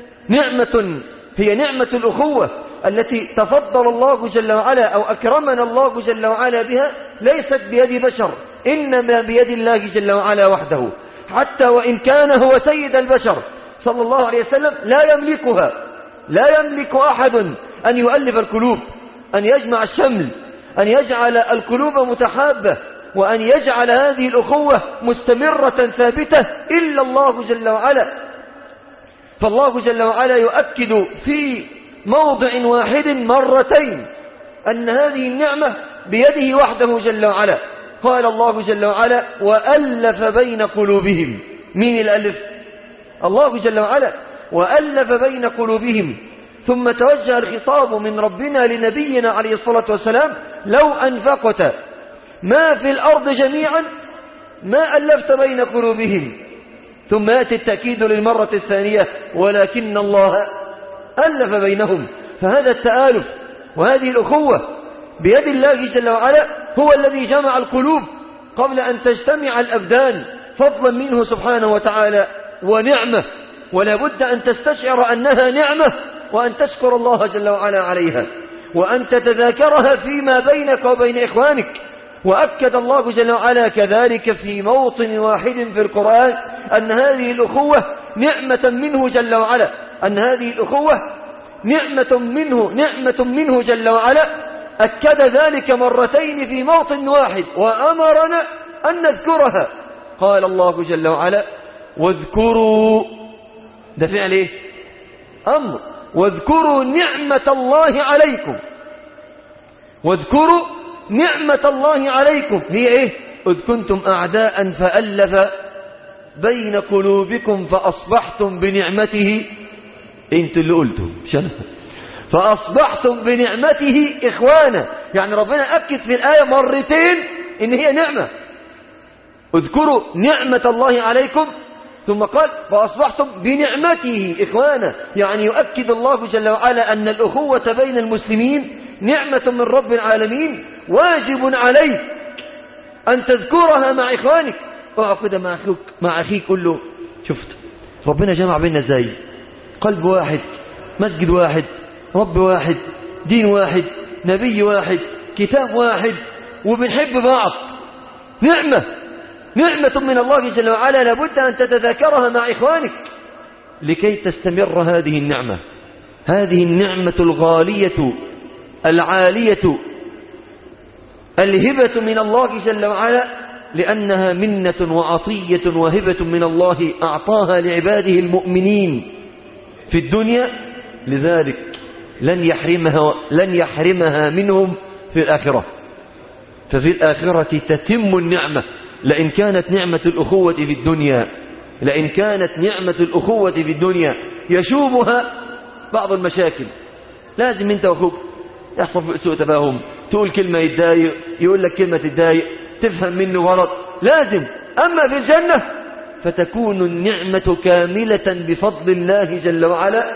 نعمة هي نعمة الأخوة التي تفضل الله جل وعلا أو أكرمنا الله جل وعلا بها ليست بيد بشر إنما بيد الله جل وعلا وحده حتى وإن كان هو سيد البشر صلى الله عليه وسلم لا يملكها لا يملك أحد أن يؤلف القلوب أن يجمع الشمل أن يجعل القلوب متحابة وأن يجعل هذه الأخوة مستمرة ثابتة إلا الله جل وعلا فالله جل وعلا يؤكد في موضع واحد مرتين أن هذه النعمة بيده وحده جل وعلا قال الله جل وعلا وألف بين قلوبهم مين الألف الله جل وعلا وألف بين قلوبهم ثم توجه الخطاب من ربنا لنبينا عليه الصلاة والسلام لو أنفقت ما في الأرض جميعا ما ألفت بين قلوبهم ثم يأتي التأكيد للمرة الثانية ولكن الله ألف بينهم فهذا التآلف وهذه الأخوة بيد الله جل وعلا هو الذي جمع القلوب قبل أن تجتمع الأبدان فضلا منه سبحانه وتعالى ونعمة ولا بد أن تستشعر أنها نعمة وأن تشكر الله جل وعلا عليها وأن تتذاكرها فيما بينك وبين إخوانك وأكد الله جل وعلا كذلك في موطن واحد في القرآن أن هذه الأخوة نعمة منه جل وعلا أن هذه الأخوة نعمة منه نعمة منه جل وعلا أكد ذلك مرتين في موطن واحد وأمرنا أن نذكرها قال الله جل وعلا واذكروا ده فعل ايه أمر واذكروا نعمة الله عليكم واذكروا نعمة الله عليكم هي ايه إذ كنتم أعداء فألف بين قلوبكم فأصبحتم بنعمته انتوا اللي قلتوا مش أنا فأصبحتم بنعمته إخوانا يعني ربنا أكد في الآية مرتين إن هي نعمة اذكروا نعمة الله عليكم ثم قال فأصبحتم بنعمته إخوانا يعني يؤكد الله جل وعلا أن الأخوة بين المسلمين نعمة من رب العالمين واجب عليك أن تذكرها مع إخوانك اقف كده مع أخوك مع أخيك كله شفت ربنا جمع بيننا ازاي قلب واحد مسجد واحد رب واحد دين واحد نبي واحد كتاب واحد وبنحب بعض نعمة نعمة من الله جل وعلا لابد أن تتذاكرها مع إخوانك لكي تستمر هذه النعمة هذه النعمة الغالية العالية الهبة من الله جل وعلا لأنها منة وعطية وهبة من الله أعطاها لعباده المؤمنين في الدنيا لذلك لن يحرمها, لن يحرمها منهم في الآخرة ففي الآخرة تتم النعمة لئن كانت نعمة الأخوة في الدنيا لئن كانت نعمة الأخوة في الدنيا يشوبها بعض المشاكل لازم انت واخوك يحصل سوء تفاهم تقول كلمة يتضايق يقول لك كلمة تتضايق تفهم منه غلط لازم أما في الجنة فتكون النعمة كاملة بفضل الله جل وعلا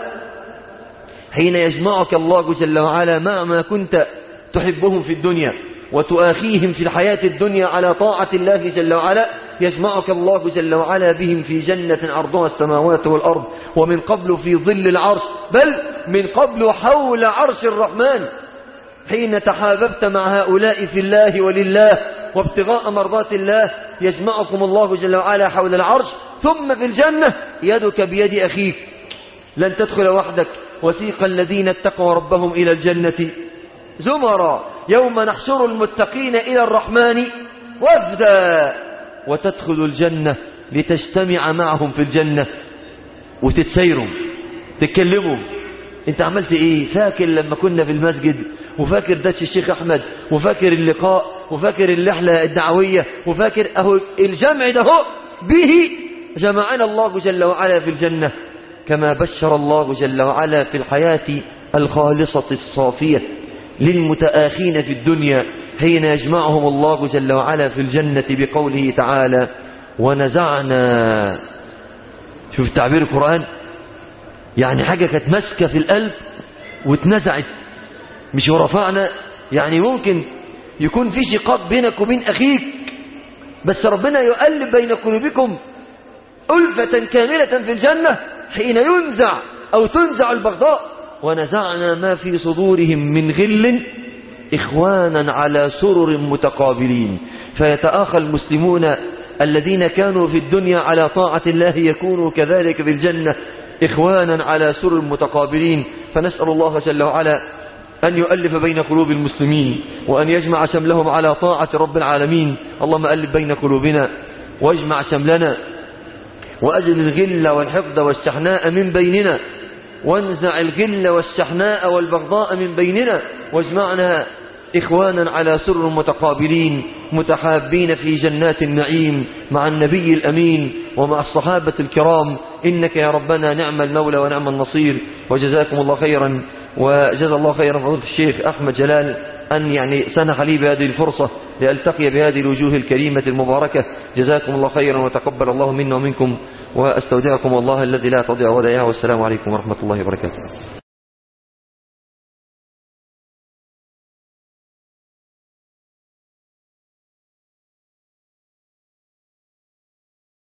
حين يجمعك الله جل وعلا مع ما كنت تحبهم في الدنيا وتؤاخيهم في الحياة الدنيا على طاعة الله جل وعلا يجمعك الله جل وعلا بهم في جنة عرضها السماوات والأرض ومن قبل في ظل العرش بل من قبل حول عرش الرحمن حين تحاببت مع هؤلاء في الله ولله وابتغاء مرضات الله يجمعكم الله جل وعلا حول العرش ثم في الجنة يدك بيد أخيك لن تدخل وحدك وسيق الذين اتقوا ربهم إلى الجنة زمرا يوم نحشر المتقين إلى الرحمن وفدا وتدخل الجنة لتجتمع معهم في الجنة وتتسيروا تتكلموا انت عملت ايه فاكر لما كنا في المسجد وفاكر داتش الشيخ احمد وفاكر اللقاء وفاكر اللحلة الدعوية وفاكر اهو الجمع ده هو به جمعنا الله جل وعلا في الجنة كما بشر الله جل وعلا في الحياة الخالصة الصافية للمتآخين في الدنيا حين يجمعهم الله جل وعلا في الجنة بقوله تعالى ونزعنا شوف تعبير القرآن يعني حاجة كانت ماسكة في القلب واتنزعت مش ورفعنا يعني ممكن يكون في شقاق بينك وبين أخيك بس ربنا يؤلف بين قلوبكم ألفة كاملة في الجنة حين ينزع أو تنزع البغضاء ونزعنا ما في صدورهم من غل إخوانا على سرر متقابلين فيتآخى المسلمون الذين كانوا في الدنيا على طاعة الله يكونوا كذلك في الجنة إخوانا على سرر متقابلين فنسأل الله جل وعلا أن يؤلف بين قلوب المسلمين وأن يجمع شملهم على طاعة رب العالمين اللهم ألف بين قلوبنا واجمع شملنا وأجل الغل والحقد والشحناء من بيننا وانزع الغل والشحناء والبغضاء من بيننا واجمعنا إخوانا على سر متقابلين متحابين في جنات النعيم مع النبي الأمين ومع الصحابة الكرام إنك يا ربنا نعم المولى ونعم النصير وجزاكم الله خيرا وجزا الله خيرا فضيلة الشيخ أحمد جلال أن يعني سنح لي بهذه الفرصة لألتقي بهذه الوجوه الكريمة المباركة جزاكم الله خيرا وتقبل الله منا ومنكم وأستودعكم الله الذي لا تضيع ودائعه والسلام عليكم ورحمة الله وبركاته